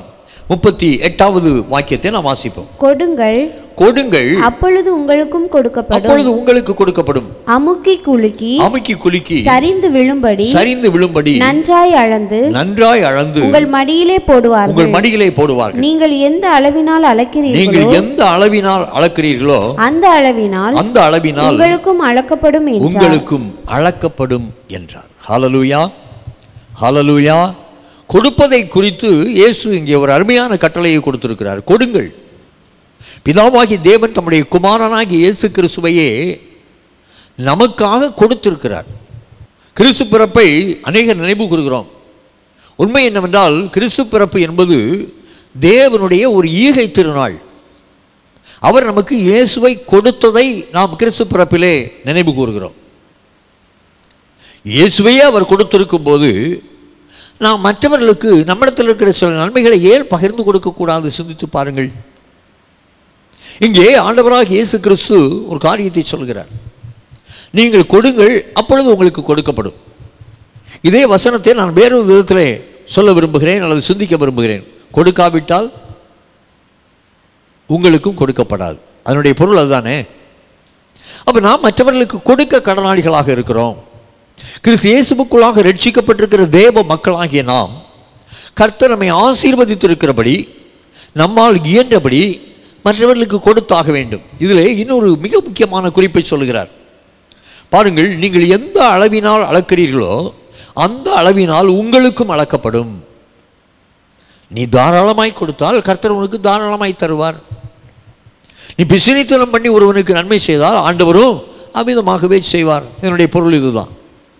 முப்பத்தி எட்டாவது வாக்கியத்தை நாம் வாசிப்போம் கொடுங்கள் கொடுங்கள் அப்பொழுது உங்களுக்கும் கொடுக்கப்படும் அப்பொழுது உங்களுக்கு கொடுக்கப்படும் அமுக்கி குலுக்கி அமுக்கி குலுக்கி சரிந்து விழும்படி சரிந்து விழும்படி நன்றாய் அளந்து நன்றாய் அளந்து உங்கள் மடியிலே போடுவார்கள் உங்கள் மடியிலே போடுவார்கள் நீங்கள் எந்த அளவினால் அளக்கிறீர்களோ நீங்கள் எந்த அளவினால் அளக்கிறீர்களோ அந்த அளவினால் அந்த அளவினால் உங்களுக்கும் அளக்கப்படும் என்றார் உங்களுக்கும் அளக்கப்படும் என்றார் ஹalleluya ஹalleluya கொடுப்பதை குறித்து இயேசு இங்கே ஒரு அருமையான கட்டளையை கொடுத்திருக்கிறார் கொடுங்கள் பிதாவாகி தேவன் தம்முடைய குமாரனாகி இயேசு கிறிஸ்துவையே நமக்காக கொடுத்திருக்கிறார் கிறிஸ்து பிறப்பை அநேகர் நினைவு கூறுகிறோம் உண்மை என்னவென்றால் கிறிஸ்து பிறப்பு என்பது தேவனுடைய ஒரு ஈகை திருநாள் அவர் நமக்கு இயேசுவை கொடுத்ததை நாம் கிறிஸ்து பிறப்பிலே நினைவு கூறுகிறோம் இயேசுவையே அவர் கொடுத்திருக்கும் போது நாம் மற்றவர்களுக்கு நம்மிடத்தில் இருக்கிற சில நன்மைகளை ஏன் பகிர்ந்து கொடுக்கக்கூடாது சிந்தித்து பாருங்கள் இங்கே ஆண்டவராக இயேசு கிறிஸ்து ஒரு காரியத்தை சொல்கிறார் நீங்கள் கொடுங்கள் அப்பொழுது உங்களுக்கு கொடுக்கப்படும் இதே வசனத்தை நான் வேறொரு விதத்திலே சொல்ல விரும்புகிறேன் அல்லது சிந்திக்க விரும்புகிறேன் கொடுக்காவிட்டால் உங்களுக்கும் கொடுக்கப்படாது அதனுடைய பொருள் அதுதானே அப்போ நாம் மற்றவர்களுக்கு கொடுக்க கடனாளிகளாக இருக்கிறோம் கிறிஸ்து இயேசுவுக்குள்ளாக ரட்சிக்கப்பட்டிருக்கிற தேவ மக்களாகிய நாம் கர்த்தர் நம்மை ஆசீர்வதித்திருக்கிறபடி நம்மால் இயன்றபடி மற்றவர்களுக்கு கொடுத்தாக வேண்டும் இதில் இன்னொரு மிக முக்கியமான குறிப்பை சொல்லுகிறார் பாருங்கள் நீங்கள் எந்த அளவினால் அளக்கிறீர்களோ அந்த அளவினால் உங்களுக்கும் அளக்கப்படும் நீ தாராளமாய் கொடுத்தால் கர்த்தர் உனக்கு தாராளமாய் தருவார் நீ பிசினித்தனம் பண்ணி ஒருவனுக்கு நன்மை செய்தால் ஆண்டவரும் அமிதமாகவே செய்வார் என்னுடைய பொருள் இதுதான்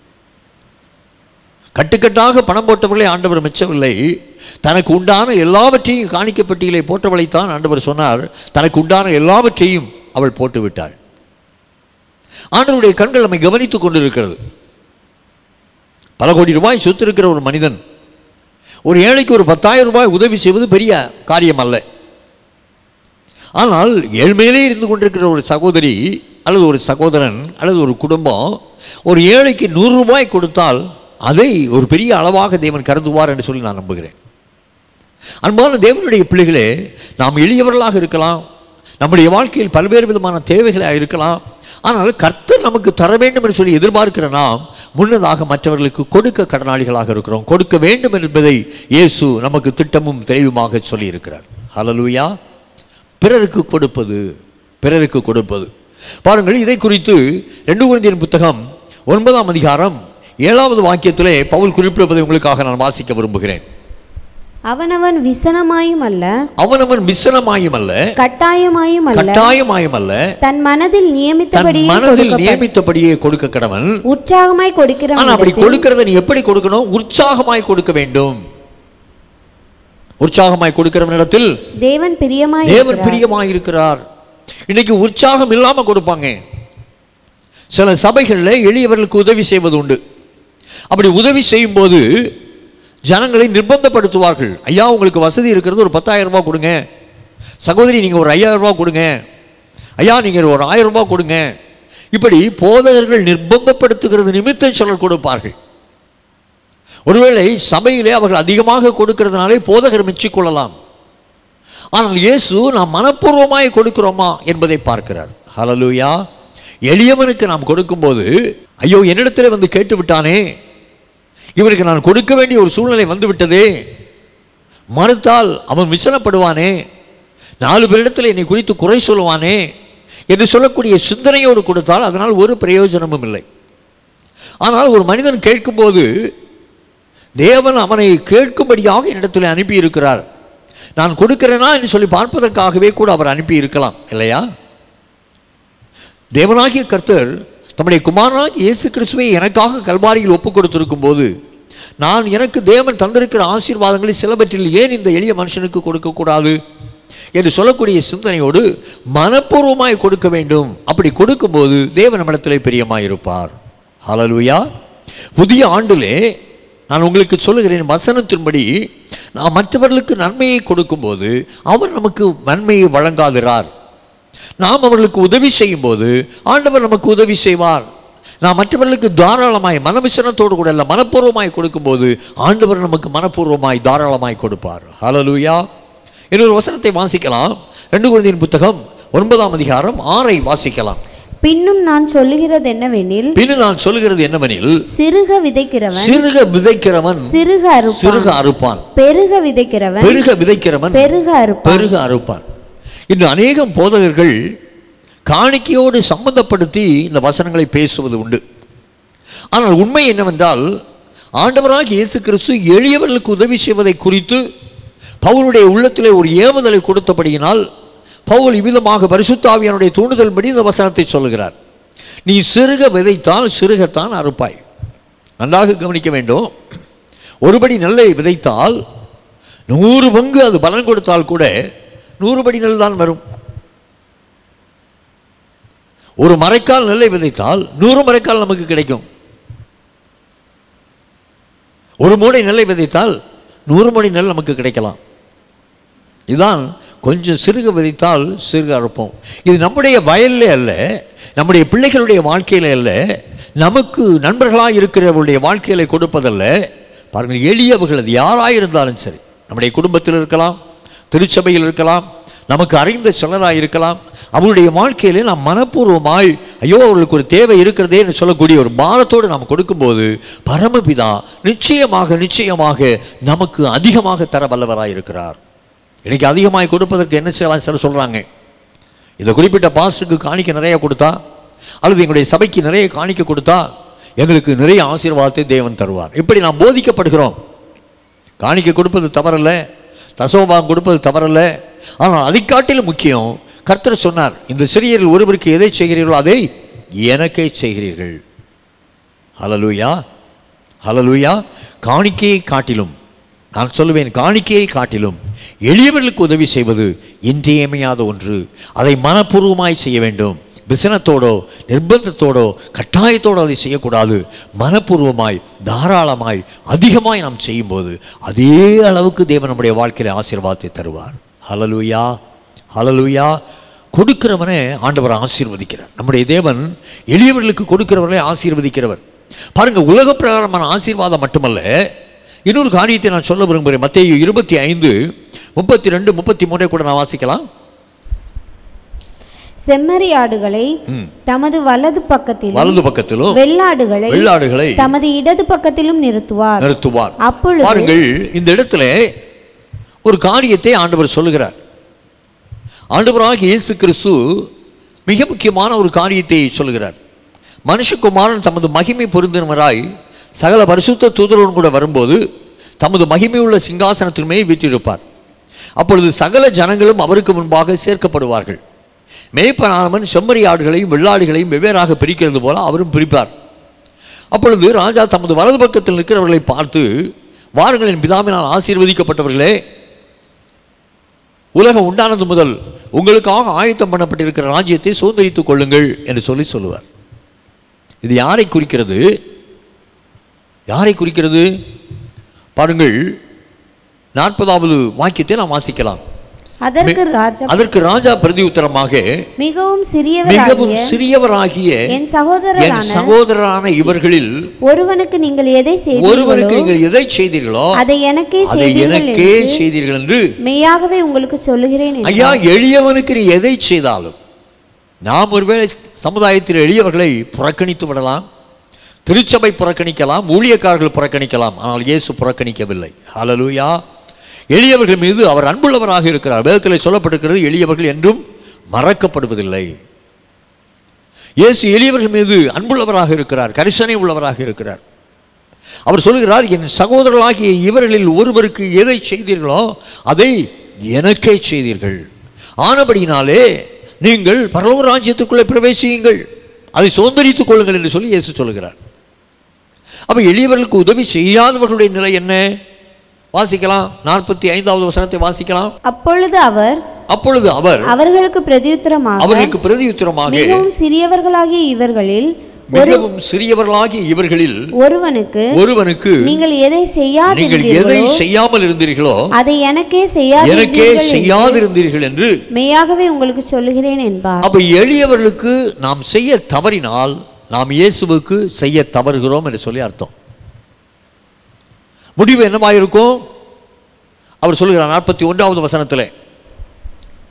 கட்டுக்கட்டாக பணம் போட்டவர்களை ஆண்டவர் மெச்சவில்லை தனக்கு உண்டான எல்லாவற்றையும் காணிக்கப்பட்டியலை போட்டவளைத்தான் ஆண்டவர் சொன்னார் தனக்கு உண்டான எல்லாவற்றையும் அவள் போட்டு விட்டாள் ஆண்டவருடைய கண்கள் நம்மை கவனித்துக் கொண்டிருக்கிறது பல கோடி ரூபாய் சொத்து இருக்கிற ஒரு மனிதன் ஒரு ஏழைக்கு ஒரு பத்தாயிரம் ரூபாய் உதவி செய்வது பெரிய காரியம் அல்ல ஆனால் ஏழ்மையிலே இருந்து கொண்டிருக்கிற ஒரு சகோதரி அல்லது ஒரு சகோதரன் அல்லது ஒரு குடும்பம் ஒரு ஏழைக்கு நூறு ரூபாய் கொடுத்தால் அதை ஒரு பெரிய அளவாக தேவன் கருதுவார் என்று சொல்லி நான் நம்புகிறேன் அன்பான தேவனுடைய பிள்ளைகளே நாம் எளியவர்களாக இருக்கலாம் நம்முடைய வாழ்க்கையில் பல்வேறு விதமான தேவைகளாக இருக்கலாம் ஆனால் கர்த்தர் நமக்கு தர வேண்டும் என்று சொல்லி எதிர்பார்க்கிற நாம் முன்னதாக மற்றவர்களுக்கு கொடுக்க கடனாளிகளாக இருக்கிறோம் கொடுக்க வேண்டும் என்பதை இயேசு நமக்கு திட்டமும் தெளிவுமாக சொல்லியிருக்கிறார் ஹalleluya பிறருக்கு கொடுப்பது பிறருக்கு கொடுப்பது பாருங்கள் இதை குறித்து ரெண்டு குழந்தையின் புத்தகம் ஒன்பதாம் அதிகாரம் ஏழாவது வாக்கியத்திலே பவுல் குறிப்பிடுவதை உங்களுக்காக நான் வாசிக்க விரும்புகிறேன் அவனவன் விசனமாயும் அல்ல அவனவன் மிசனமாயும் அல்ல கட்டாயமாயும் அல்ல கட்டாயமாயும் அல்ல தன் மனதில் தன் நியமித்தபடியே மனதில் கொடுக்கப்படும். நியமித்தபடியே கொடுக்க கடவன் உற்சாகமாய் கொடுக்கிற ஆனா அப்படி கொடுக்கிறத நீ எப்படி கொடுக்கணும் உற்சாகமாய் கொடுக்க வேண்டும் உற்சாகமாய் கொடுக்கிறவனிடத்தில் தேவன் பிரியமாய் தேவன் இருக்கிறார். பிரியமாய் இருக்கிறார் இன்னைக்கு உற்சாகம் இல்லாம கொடுப்பாங்க சில சபைகளில் எளியவர்களுக்கு உதவி செய்வது உண்டு அப்படி உதவி செய்யும்போது ஜனங்களை நிர்பந்தப்படுத்துவார்கள் ஐயா உங்களுக்கு வசதி இருக்கிறது ஒரு பத்தாயிரம் ரூபாய் கொடுங்க சகோதரி நீங்கள் ஒரு ஐயாயிரம் ரூபாய் கொடுங்க ஐயா நீங்கள் ஒரு ஆயிரம் ரூபாய் கொடுங்க இப்படி போதகர்கள் நிர்பந்தப்படுத்துகிறது நிமித்தம் சிலர் கொடுப்பார்கள் ஒருவேளை சபையிலே அவர்கள் அதிகமாக கொடுக்கிறதுனாலே போதகர் மெச்சிக்கொள்ளலாம் ஆனால் இயேசு நாம் மனப்பூர்வமாய் கொடுக்கிறோமா என்பதை பார்க்கிறார் ஹalleluya எளியவனுக்கு நாம் கொடுக்கும்போது ஐயோ என்னிடத்தில் வந்து கேட்டு விட்டானே இவனுக்கு நான் கொடுக்க வேண்டிய ஒரு சூழ்நிலை வந்து விட்டதே மறுத்தால் அவன் விசனப்படுவானே நாலு பேரிடத்தில் என்னை குறித்து குறை சொல்லுவானே என்று சொல்லக்கூடிய சிந்தனையோடு கொடுத்தால் அதனால் ஒரு பிரயோஜனமும் இல்லை ஆனால் ஒரு மனிதன் கேட்கும்போது தேவன் அவனை கேட்கும்படியாக என்னிடத்தில் அனுப்பி இருக்கிறார் நான் கொடுக்கிறேனா என்று சொல்லி பார்ப்பதற்காகவே கூட அவர் அனுப்பி இருக்கலாம் இல்லையா தேவனாகிய கர்த்தர் தம்முடைய குமாரனாகிய இயேசு கிறிஸ்துவை எனக்காக கல்வாரியில் ஒப்பு கொடுத்திருக்கும் போது நான் எனக்கு தேவன் தந்திருக்கிற ஆசீர்வாதங்களை சிலவற்றில் ஏன் இந்த எளிய மனுஷனுக்கு கொடுக்கக்கூடாது என்று சொல்லக்கூடிய சிந்தனையோடு மனப்பூர்வமாய் கொடுக்க வேண்டும் அப்படி கொடுக்கும்போது தேவன் நம்மிடத்திலே பிரியமாய் இருப்பார் ஹalleluya புதிய ஆண்டிலே நான் உங்களுக்கு சொல்லுகிறேன் வசனத்தின்படி நாம் மற்றவர்களுக்கு நன்மையை கொடுக்கும்போது அவர் நமக்கு நன்மையை வழங்காதிரார் நாம் அவர்களுக்கு உதவி செய்யும்போது ஆண்டவர் நமக்கு உதவி செய்வார் நாம் மற்றவர்களுக்கு தாராளமாய் மனவிசனத்தோடு கூட இல்லை மனப்பூர்வமாய் கொடுக்கும்போது ஆண்டவர் நமக்கு மனப்பூர்வமாய் தாராளமாய் கொடுப்பார் ஹalleluya இன்னொரு வசனத்தை வாசிக்கலாம் ரெண்டு குழந்தையின் புத்தகம் ஒன்பதாம் அதிகாரம் ஆறை வாசிக்கலாம் பின்னும் நான் சொல்லுகிறது என்னவெனில் பின்னு நான் சொல்லுகிறது என்னவெனில் சிறுக விதைக்கிறவன் சிறுக விதைக்கிறவன் சிறுக அறுப்பான் சிறுக அறுப்பான் பெருக விதைக்கிறவன் பெருக விதைக்கிறவன் பெருக அறுப்பான் பெருக அறுப்பான் இன்று அநேகம் போதகர்கள் காணிக்கையோடு சம்பந்தப்படுத்தி இந்த வசனங்களை பேசுவது உண்டு ஆனால் உண்மை என்னவென்றால் ஆண்டவராக இயேசு கிறிஸ்து எளியவர்களுக்கு உதவி செய்வதை குறித்து பவுலுடைய உள்ளத்திலே ஒரு ஏவுதலை கொடுத்தபடியினால் பவுல் இவ்விதமாக பரிசுத்தாவியனுடைய தூண்டுதல்படி இந்த வசனத்தை சொல்லுகிறார் நீ சிறுக விதைத்தால் சிறுகத்தான் அறுப்பாய் நன்றாக கவனிக்க வேண்டும் ஒருபடி நெல்லை விதைத்தால் நூறு பங்கு அது பலன் கொடுத்தால் கூட நூறு படி நெல் தான் வரும் ஒரு மரைக்கால் நெல்லை விதைத்தால் நூறு மரைக்கால் நமக்கு கிடைக்கும் ஒரு மூடை நெல்லை விதைத்தால் நூறு மணி நெல் நமக்கு கிடைக்கலாம் இதுதான் கொஞ்சம் சிறுக விதைத்தால் சிறுக அறுப்போம் இது நம்முடைய வயல்ல அல்ல நம்முடைய பிள்ளைகளுடைய வாழ்க்கையில அல்ல நமக்கு நண்பர்களாக இருக்கிறவர்களுடைய வாழ்க்கையில கொடுப்பதல்ல பாருங்கள் எளியவர்கள் அது யாராக இருந்தாலும் சரி நம்முடைய குடும்பத்தில் இருக்கலாம் திருச்சபையில் இருக்கலாம் நமக்கு அறிந்த சிலராக இருக்கலாம் அவருடைய வாழ்க்கையிலே நாம் மனப்பூர்வமாய் ஐயோ அவர்களுக்கு ஒரு தேவை இருக்கிறதே என்று சொல்லக்கூடிய ஒரு பாரத்தோடு நாம் கொடுக்கும்போது பரமபிதா நிச்சயமாக நிச்சயமாக நமக்கு அதிகமாக தர வல்லவராக இருக்கிறார் இன்னைக்கு அதிகமாய் கொடுப்பதற்கு என்ன செய்யலாம் சிலர் சொல்கிறாங்க இதை குறிப்பிட்ட பாஸ்டருக்கு காணிக்க நிறைய கொடுத்தா அல்லது எங்களுடைய சபைக்கு நிறைய காணிக்க கொடுத்தா எங்களுக்கு நிறைய ஆசீர்வாதத்தை தேவன் தருவார் இப்படி நாம் போதிக்கப்படுகிறோம் காணிக்க கொடுப்பது தவறல்ல தசோபாகம் கொடுப்பது தவறல்ல ஆனால் அதை காட்டிலும் முக்கியம் கர்த்தர் சொன்னார் இந்த சிறியரில் ஒருவருக்கு எதை செய்கிறீர்களோ அதை எனக்கே செய்கிறீர்கள் ஹலலூயா ஹலலூயா காணிக்கையை காட்டிலும் நான் சொல்லுவேன் காணிக்கையை காட்டிலும் எளியவர்களுக்கு உதவி செய்வது இன்றியமையாத ஒன்று அதை மனப்பூர்வமாய் செய்ய வேண்டும் விசனத்தோடோ நிர்பந்தத்தோடோ கட்டாயத்தோடோ அதை செய்யக்கூடாது மனப்பூர்வமாய் தாராளமாய் அதிகமாய் நாம் செய்யும்போது அதே அளவுக்கு தேவன் நம்முடைய வாழ்க்கையில் ஆசீர்வாதத்தை தருவார் ஹலலூயா ஹலலூயா கொடுக்கிறவனே ஆண்டவர் ஆசீர்வதிக்கிறார் நம்முடைய தேவன் எளியவர்களுக்கு கொடுக்கிறவர்களை ஆசீர்வதிக்கிறவர் பாருங்க உலக பிரகாரமான ஆசீர்வாதம் மட்டுமல்ல இன்னொரு காரியத்தை நான் சொல்ல விரும்புகிறேன் மத்திய இருபத்தி ஐந்து முப்பத்தி ரெண்டு முப்பத்தி மூன்றை கூட நான் வாசிக்கலாம் செம்மறி ஆடுகளை தமது வலது பக்கத்திலும் வலது பக்கத்திலும் வெள்ளாடுகளை வெள்ளாடுகளை தமது இடது பக்கத்திலும் நிறுத்துவார் நிறுத்துவார் அப்பொழுது பாருங்கள் இந்த இடத்துல ஒரு காரியத்தை ஆண்டவர் சொல்லுகிறார் ஆண்டவராக இயேசு கிறிஸ்து மிக முக்கியமான ஒரு காரியத்தை சொல்லுகிறார் மனுஷகுமாரன் தமது மகிமை பொருந்தினவராய் சகல பரிசுத்த தூதரோடு கூட வரும்போது தமது மகிமையுள்ள சிங்காசனத்தின் மேல் வீற்றிருப்பார் அப்பொழுது சகல ஜனங்களும் அவருக்கு முன்பாக சேர்க்கப்படுவார்கள் மேய்ப்பனானவன் செம்மறி ஆடுகளையும் வெள்ளாடுகளையும் வெவ்வேறாக பிரிக்கிறது போல அவரும் பிரிப்பார் அப்பொழுது ராஜா தமது வலது பக்கத்தில் நிற்கிறவர்களை பார்த்து வாருங்கள் என் பிதாவினால் ஆசீர்வதிக்கப்பட்டவர்களே உலகம் உண்டானது முதல் உங்களுக்காக ஆயத்தம் பண்ணப்பட்டிருக்கிற ராஜ்யத்தை சுதந்திரித்துக் கொள்ளுங்கள் என்று சொல்லி சொல்லுவார் இது யாரை குறிக்கிறது யாரை குறிக்கிறது பாருங்கள் நாற்பதாவது வாக்கியத்தை நாம் வாசிக்கலாம் அதற்கு ராஜா அதற்கு ராஜா பிரதி உத்தரமாக மிகவும் மிகவும் சிறியவராகிய சிறியவராகிய என் என் சகோதரரான சகோதரரான இவர்களில் ஒருவனுக்கு நீங்கள் எதை ஒருவனுக்கு செய்தீர்களோ நீங்கள் எதை செய்தீர்களோ அதை எனக்கே அதை செய்தீர்கள் எனக்கே என்று செய்தீர்கள் என்று மெய்யாகவே உங்களுக்கு சொல்லுகிறேன் என்றார். ஐயா எளியவனுக்கு நீ எதை செய்தாலும் நாம் ஒருவேளை சமுதாயத்தில் எளியவர்களை புறக்கணித்து விடலாம் திருச்சபை புறக்கணிக்கலாம் ஊழியக்காரர்கள் புறக்கணிக்கலாம் ஆனால் இயேசு புறக்கணிக்கவில்லை ஹalleluya எளியவர்கள் மீது அவர் அன்புள்ளவராக இருக்கிறார் வேதத்தில் சொல்லப்பட்டிருக்கிறது எளியவர்கள் என்றும் மறக்கப்படுவதில்லை இயேசு எளியவர்கள் மீது அன்புள்ளவராக இருக்கிறார் கரிசனை உள்ளவராக இருக்கிறார் அவர் சொல்கிறார் என் சகோதரர்களாகிய இவர்களில் ஒருவருக்கு எதை செய்தீர்களோ அதை எனக்கே செய்தீர்கள் ஆனபடியினாலே நீங்கள் பரலோக ராஜ்யத்துக்குள்ளே பிரவேசியுங்கள் அதை சுதந்திரித்துக் கொள்ளுங்கள் என்று சொல்லி இயேசு சொல்கிறார் அப்ப எளியவர்களுக்கு உதவி செய்யாதவர்களுடைய நிலை என்ன வாசிக்கலாம் நாற்பத்தி ஐந்தாவது வசனத்தை வாசிக்கலாம் அப்பொழுது அவர் அப்பொழுது அவர் அவர்களுக்கு பிரதியுத்தரமாக அவர்களுக்கு பிரதியுத்தரமாக மிகவும் சிறியவர்களாகிய இவர்களில் மிகவும் சிறியவர்களாகிய இவர்களில் ஒருவனுக்கு ஒருவனுக்கு நீங்கள் எதை நீங்கள் எதை செய்யாதிருந்தீர்களோ செய்யாமல் இருந்தீர்களோ அதை எனக்கே எனக்கே செய்யாதிருந்தீர்கள் என்று செய்யாதிருந்தீர்கள் என்று மெய்யாகவே உங்களுக்கு சொல்லுகிறேன் என்பார் அப்ப எளியவர்களுக்கு நாம் செய்ய தவறினால் நாம் இயேசுவுக்கு செய்ய தவறுகிறோம் என்று சொல்லி அர்த்தம் முடிவு என்னவாயிருக்கும் அவர் சொல்லுகிறார் நாற்பத்தி ஒன்றாவது வசனத்தில்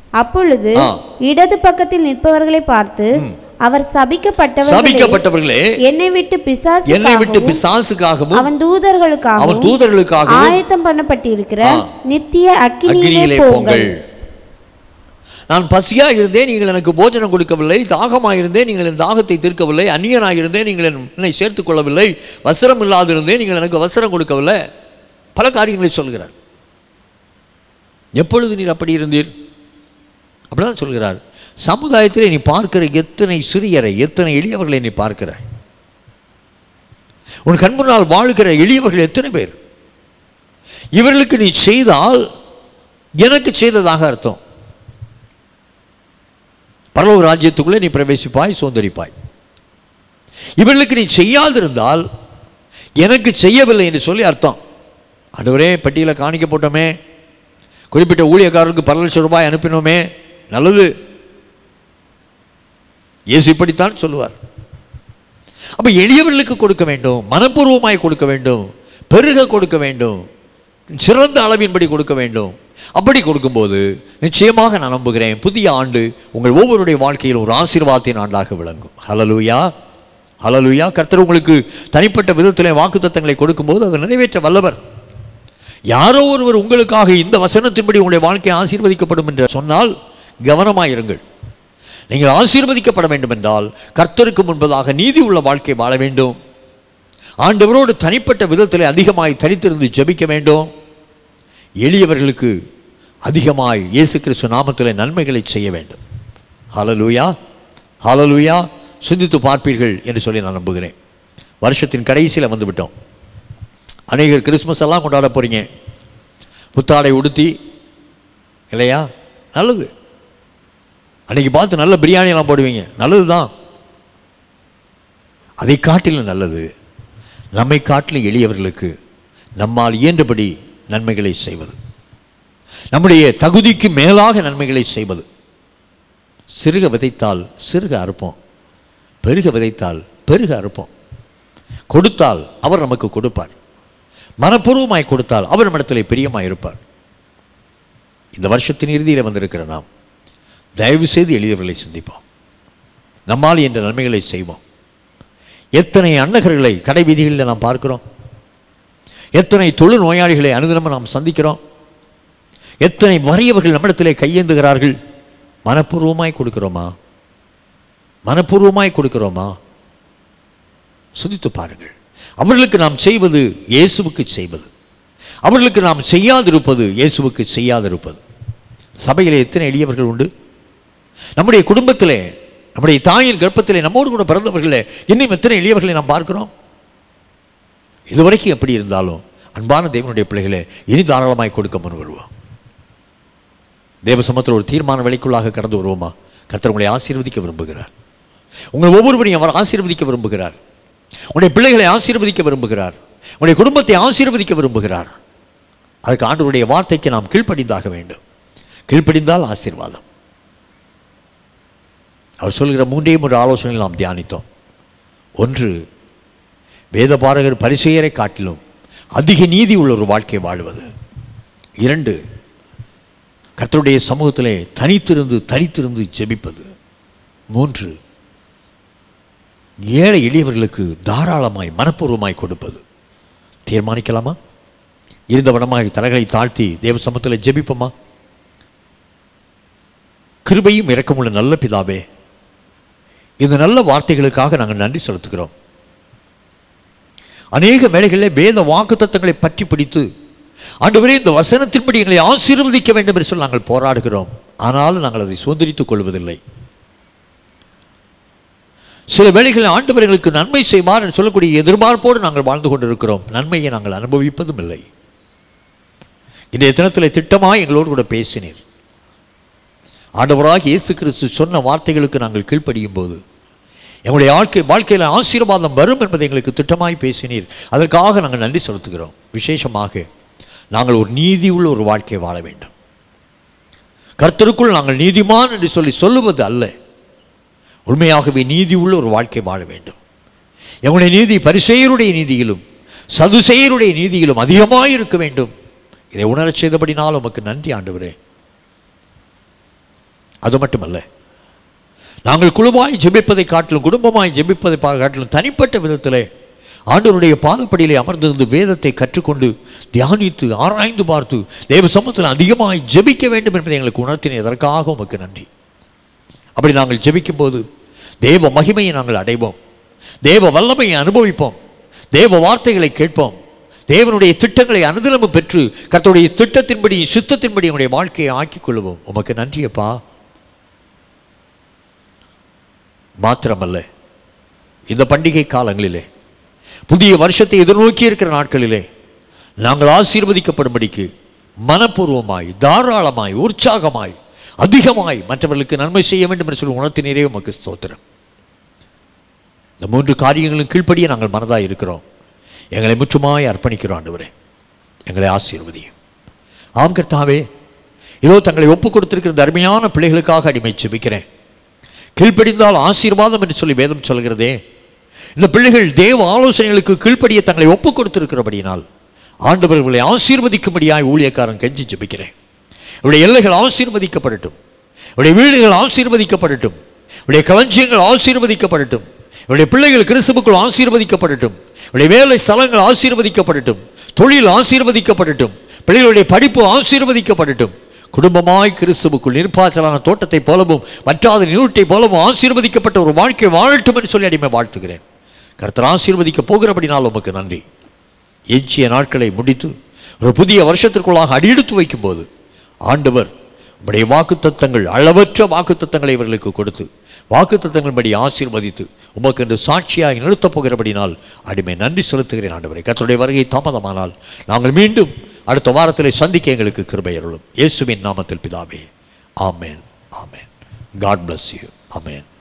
அப்பொழுது ஆ. இடது பக்கத்தில் நிற்பவர்களை பார்த்து அவர் சபிக்கப்பட்டவர்களே சபிக்கப்பட்டவர்களே என்னை விட்டு என்னை விட்டு பிசாசு பிசாசுக்காகவும் அவன் தூதர்களுக்காகவும் அவன் தூதர்களுக்காகவும் ஆயத்தம் பண்ணப்பட்டிருக்கிற ஆ. நித்திய அக்கினியிலே அக்னியிலே போங்கள் போங்கள் நான் பசியா இருந்தேன் நீங்கள் எனக்கு போஜனம் கொடுக்கவில்லை தாகமாக இருந்தேன் நீங்கள் என் தாகத்தை தீர்க்கவில்லை அந்நியனாக இருந்தேன் நீங்கள் என்னை சேர்த்துக் கொள்ளவில்லை வஸ்திரம் இல்லாதிருந்தேன் நீங்கள் எனக்கு வஸ்திரம் கொடுக்கவில்லை பல காரியங்களை சொல்கிறார் எப்பொழுது நீர் அப்படி இருந்தீர் அப்படிதான் சொல்கிறார் சமுதாயத்தில் நீ பார்க்கிற எத்தனை சிறியரை எத்தனை எளியவர்களை நீ பார்க்கிறாய் உன் கண் முன்னால் வாழ்கிற எளியவர்கள் எத்தனை பேர் இவர்களுக்கு நீ செய்தால் எனக்கு செய்ததாக அர்த்தம் பரலோக ராஜ்யத்துக்குள்ளே நீ பிரவேசிப்பாய் சுதந்திரிப்பாய் இவர்களுக்கு நீ செய்யாதிருந்தால் எனக்கு செய்யவில்லை என்று சொல்லி அர்த்தம் ஆண்டவரே பட்டியலை காணிக்க போட்டோமே குறிப்பிட்ட ஊழியக்காரருக்கு பல லட்சம் ரூபாய் அனுப்பினோமே நல்லது இயேசு இப்படித்தான் சொல்லுவார் அப்ப எளியவர்களுக்கு கொடுக்க வேண்டும் மனப்பூர்வமாய் கொடுக்க வேண்டும் பெருக கொடுக்க வேண்டும் சிறந்த அளவின்படி கொடுக்க வேண்டும் அப்படி கொடுக்கும்போது நிச்சயமாக நான் நம்புகிறேன் புதிய ஆண்டு உங்கள் ஒவ்வொருடைய வாழ்க்கையில் ஒரு ஆசீர்வாதத்தின் ஆண்டாக விளங்கும் ஹலலூயா ஹலலூயா கர்த்தர் உங்களுக்கு தனிப்பட்ட விதத்திலே வாக்குத்தத்தங்களை கொடுக்கும்போது அதை நிறைவேற்ற வல்லவர் யாரோ ஒருவர் உங்களுக்காக இந்த வசனத்தின்படி உங்களுடைய வாழ்க்கை ஆசீர்வதிக்கப்படும் என்று சொன்னால் கவனமாயிருங்கள் நீங்கள் ஆசீர்வதிக்கப்பட வேண்டும் என்றால் கர்த்தருக்கு முன்பதாக நீதி உள்ள வாழ்க்கை வாழ வேண்டும் ஆண்டவரோடு தனிப்பட்ட விதத்தில் அதிகமாய் தனித்திருந்து ஜெபிக்க வேண்டும் எளியவர்களுக்கு அதிகமாய் இயேசு கிறிஸ்து நாமத்தில் நன்மைகளை செய்ய வேண்டும் ஹalleluya ஹalleluya சிந்தித்து பார்ப்பீர்கள் என்று சொல்லி நான் நம்புகிறேன் வருஷத்தின் கடைசியில் வந்து விட்டோம் அநேகர் கிறிஸ்மஸ் எல்லாம் கொண்டாட போகிறீங்க புத்தாடை உடுத்தி இல்லையா நல்லது அன்னைக்கு பார்த்து நல்ல பிரியாணி எல்லாம் போடுவீங்க நல்லது தான் அதை காட்டிலும் நல்லது நம்மை காட்டிலும் எளியவர்களுக்கு நம்மால் இயன்றபடி நன்மைகளை செய்வது நம்முடைய தகுதிக்கு மேலாக நன்மைகளை செய்வது சிறுக விதைத்தால் சிறுக அறுப்போம் பெருக விதைத்தால் பெருக அறுப்போம் கொடுத்தால் அவர் நமக்கு கொடுப்பார் மனப்பூர்வமாய் கொடுத்தால் அவர் நம்மிடத்திலே பிரியமாய் இருப்பார் இந்த வருஷத்தின் இறுதியில் வந்திருக்கிற நாம் தயவு செய்து எளியவர்களை சிந்திப்போம் நம்மால் என்ற நன்மைகளை செய்வோம் எத்தனை அன்னகர்களை கடை வீதிகளில் நாம் பார்க்கிறோம் எத்தனை தொழில் நோயாளிகளை அனுதினமும் நாம் சந்திக்கிறோம் எத்தனை வறியவர்கள் நம்மிடத்திலே கையேந்துகிறார்கள் மனப்பூர்வமாய் கொடுக்கிறோமா மனப்பூர்வமாய் கொடுக்கிறோமா சிந்தித்து பாருங்கள் அவர்களுக்கு நாம் செய்வது இயேசுவுக்கு செய்வது அவர்களுக்கு நாம் செய்யாதிருப்பது இயேசுவுக்கு செய்யாதிருப்பது சபையில் எத்தனை எளியவர்கள் உண்டு நம்முடைய குடும்பத்திலே நம்முடைய தாயின் கர்ப்பத்திலே நம்மோடு கூட பிறந்தவர்களே இன்னும் எத்தனை எளியவர்களை நாம் பார்க்கிறோம் இதுவரைக்கும் எப்படி இருந்தாலும் அன்பான தேவனுடைய பிள்ளைகளே இனி தாராளமாய் கொடுக்க முன் வருவோம் தேவ சமத்தில் ஒரு தீர்மான விலைக்குள்ளாக கடந்து வருவோமா கர்த்தர் உங்களை ஆசீர்வதிக்க விரும்புகிறார் உங்கள் ஒவ்வொருவரையும் அவர் ஆசீர்வதிக்க விரும்புகிறார் உங்களுடைய பிள்ளைகளை ஆசீர்வதிக்க விரும்புகிறார் உங்களுடைய குடும்பத்தை ஆசீர்வதிக்க விரும்புகிறார் அதுக்கு ஆண்டவருடைய வார்த்தைக்கு நாம் கீழ்ப்படிந்தாக வேண்டும் கீழ்ப்படிந்தால் ஆசீர்வாதம் அவர் சொல்கிற மூன்றே மூன்று ஆலோசனைகள் நாம் தியானித்தோம் ஒன்று வேதபாரகர் பரிசெயரை காட்டிலும் அதிக நீதி உள்ள ஒரு வாழ்க்கை வாழ்வது இரண்டு கர்த்தருடைய சமூகத்திலே தனித்திருந்து தனித்திருந்து ஜெபிப்பது மூன்று ஏழை எளியவர்களுக்கு தாராளமாய் மனப்பூர்வமாய் கொடுப்பது தீர்மானிக்கலாமா இருந்தவனமாய் தலைகளை தாழ்த்தி தேவ சமத்தில் ஜெபிப்போமா கிருபையும் இரக்கமுள்ள நல்ல பிதாவே இந்த நல்ல வார்த்தைகளுக்காக நாங்கள் நன்றி செலுத்துகிறோம் அநேக வேளைகளில் வேத வாக்குத்தத்தங்களை பற்றி பிடித்து ஆண்டவரே இந்த வசனத்தின்படி எங்களை ஆசீர்வதிக்க வேண்டும் என்று சொல்லி நாங்கள் போராடுகிறோம் ஆனாலும் நாங்கள் அதை சுதந்திரித்துக் கொள்வதில்லை சில வேளைகளில் ஆண்டவர் எங்களுக்கு நன்மை செய்வார் என்று சொல்லக்கூடிய எதிர்பார்ப்போடு நாங்கள் வாழ்ந்து கொண்டிருக்கிறோம் நன்மையை நாங்கள் அனுபவிப்பதும் இல்லை இன்றைய தினத்தில் திட்டமாக எங்களோடு கூட பேசினீர் ஆண்டவராக இயேசு கிறிஸ்து சொன்ன வார்த்தைகளுக்கு நாங்கள் கீழ்ப்படியும் போது எங்களுடைய வாழ்க்கை வாழ்க்கையில் ஆசீர்வாதம் வரும் என்பதை எங்களுக்கு திட்டமாய் பேசினீர் அதற்காக நாங்கள் நன்றி செலுத்துகிறோம் விசேஷமாக நாங்கள் ஒரு நீதி உள்ள ஒரு வாழ்க்கை வாழ வேண்டும் கர்த்தருக்குள் நாங்கள் நீதிமான் என்று சொல்லி சொல்லுவது அல்ல உண்மையாகவே நீதி உள்ள ஒரு வாழ்க்கை வாழ வேண்டும் எங்களுடைய நீதி பரிசெயருடைய நீதியிலும் சதுசெயருடைய நீதியிலும் அதிகமாக இருக்க வேண்டும் இதை உணரச் செய்தபடினால் உமக்கு நன்றி ஆண்டவரே அது மட்டுமல்ல நாங்கள் குழுவாய் ஜெபிப்பதை காட்டிலும் குடும்பமாய் ஜெபிப்பதை பா- காட்டிலும் தனிப்பட்ட விதத்திலே ஆண்டவருடைய பாதப்படியிலே அமர்ந்திருந்து வேதத்தை கற்றுக்கொண்டு தியானித்து ஆராய்ந்து பார்த்து தேவ சமூகத்தில் அதிகமாய் ஜெபிக்க வேண்டும் என்பதை எங்களுக்கு உணர்த்தின இதற்காக உமக்கு நன்றி அப்படி நாங்கள் ஜெபிக்கும்போது தேவ மகிமையை நாங்கள் அடைவோம் தேவ வல்லமையை அனுபவிப்போம் தேவ வார்த்தைகளை கேட்போம் தேவனுடைய திட்டங்களை அனுதினமும் பெற்று கர்த்தருடைய திட்டத்தின்படி சுத்தத்தின்படி உங்களுடைய வாழ்க்கையை ஆக்கிக் கொள்வோம் உமக்கு நன்றியப்பா மாத்திரமல்ல இந்த பண்டிகை காலங்களிலே புதிய வருஷத்தை எதிர்நோக்கி இருக்கிற நாட்களிலே நாங்கள் ஆசீர்வதிக்கப்படும்படிக்கு மனப்பூர்வமாய் தாராளமாய் உற்சாகமாய் அதிகமாய் மற்றவர்களுக்கு நன்மை செய்ய வேண்டும் என்று சொல்லி உணர்த்தினரே உமக்கு ஸ்தோத்திரம் இந்த மூன்று காரியங்களும் கீழ்ப்படியே நாங்கள் மனதாக இருக்கிறோம் எங்களை முற்றுமாய் அர்ப்பணிக்கிறோம் ஆண்டவரே எங்களை ஆசீர்வதியும் ஆம் கர்த்தாவே இதோ தங்களை ஒப்புக் கொடுத்திருக்கிற இந்த அருமையான பிள்ளைகளுக்காக அடிமை செபிக்கிறேன் கீழ்ப்படிந்தால் ஆசீர்வாதம் என்று சொல்லி வேதம் சொல்கிறதே இந்த பிள்ளைகள் தேவ ஆலோசனைகளுக்கு கீழ்ப்படிய தங்களை ஒப்புக் கொடுத்திருக்கிறபடியினால் ஆண்டவர்களை ஆசீர்வதிக்கும்படியாய் ஊழியக்காரன் கெஞ்சி ஜெபிக்கிறேன் இவருடைய எல்லைகள் ஆசீர்வதிக்கப்படட்டும் இவருடைய வீடுகள் ஆசீர்வதிக்கப்படட்டும் இவருடைய களஞ்சியங்கள் ஆசீர்வதிக்கப்படட்டும் இவருடைய பிள்ளைகள் கிறிஸ்துவுக்குள் ஆசீர்வதிக்கப்படட்டும் இவருடைய வேலை ஸ்தலங்கள் ஆசீர்வதிக்கப்படட்டும் தொழில் ஆசீர்வதிக்கப்படட்டும் பிள்ளைகளுடைய படிப்பு ஆசீர்வதிக்கப்படட்டும் குடும்பமாய் கிறிஸ்துவுக்குள் நிர்பாசலான தோட்டத்தைப் போலவும் வற்றாத நீரூட்டை போலவும் ஆசீர்வதிக்கப்பட்ட ஒரு வாழ்க்கை வாழட்டும் என்று சொல்லி அடிமை வாழ்த்துகிறேன் கர்த்தர் ஆசீர்வதிக்க போகிறபடினால் உமக்கு நன்றி எஞ்சிய நாட்களை முடித்து ஒரு புதிய வருஷத்திற்குள்ளாக அடியெடுத்து வைக்கும்போது ஆண்டவர் உம்முடைய வாக்குத்தத்தங்கள் அளவற்ற வாக்குத்தத்தங்களை இவர்களுக்கு கொடுத்து வாக்குத்தத்தங்கள் படி ஆசீர்வதித்து உமக்கு என்று சாட்சியாக நிறுத்தப் போகிறபடினால் அடிமை நன்றி செலுத்துகிறேன் ஆண்டவரை கர்த்தருடைய வருகை தாமதமானால் நாங்கள் மீண்டும் அடுத்த வாரத்திலே சந்திக்க எங்களுக்கு கிருபை அருளும் இயேசுவின் நாமத்தில் பிதாவே ஆமென் ஆமென் காட் bless யூ ஆமென்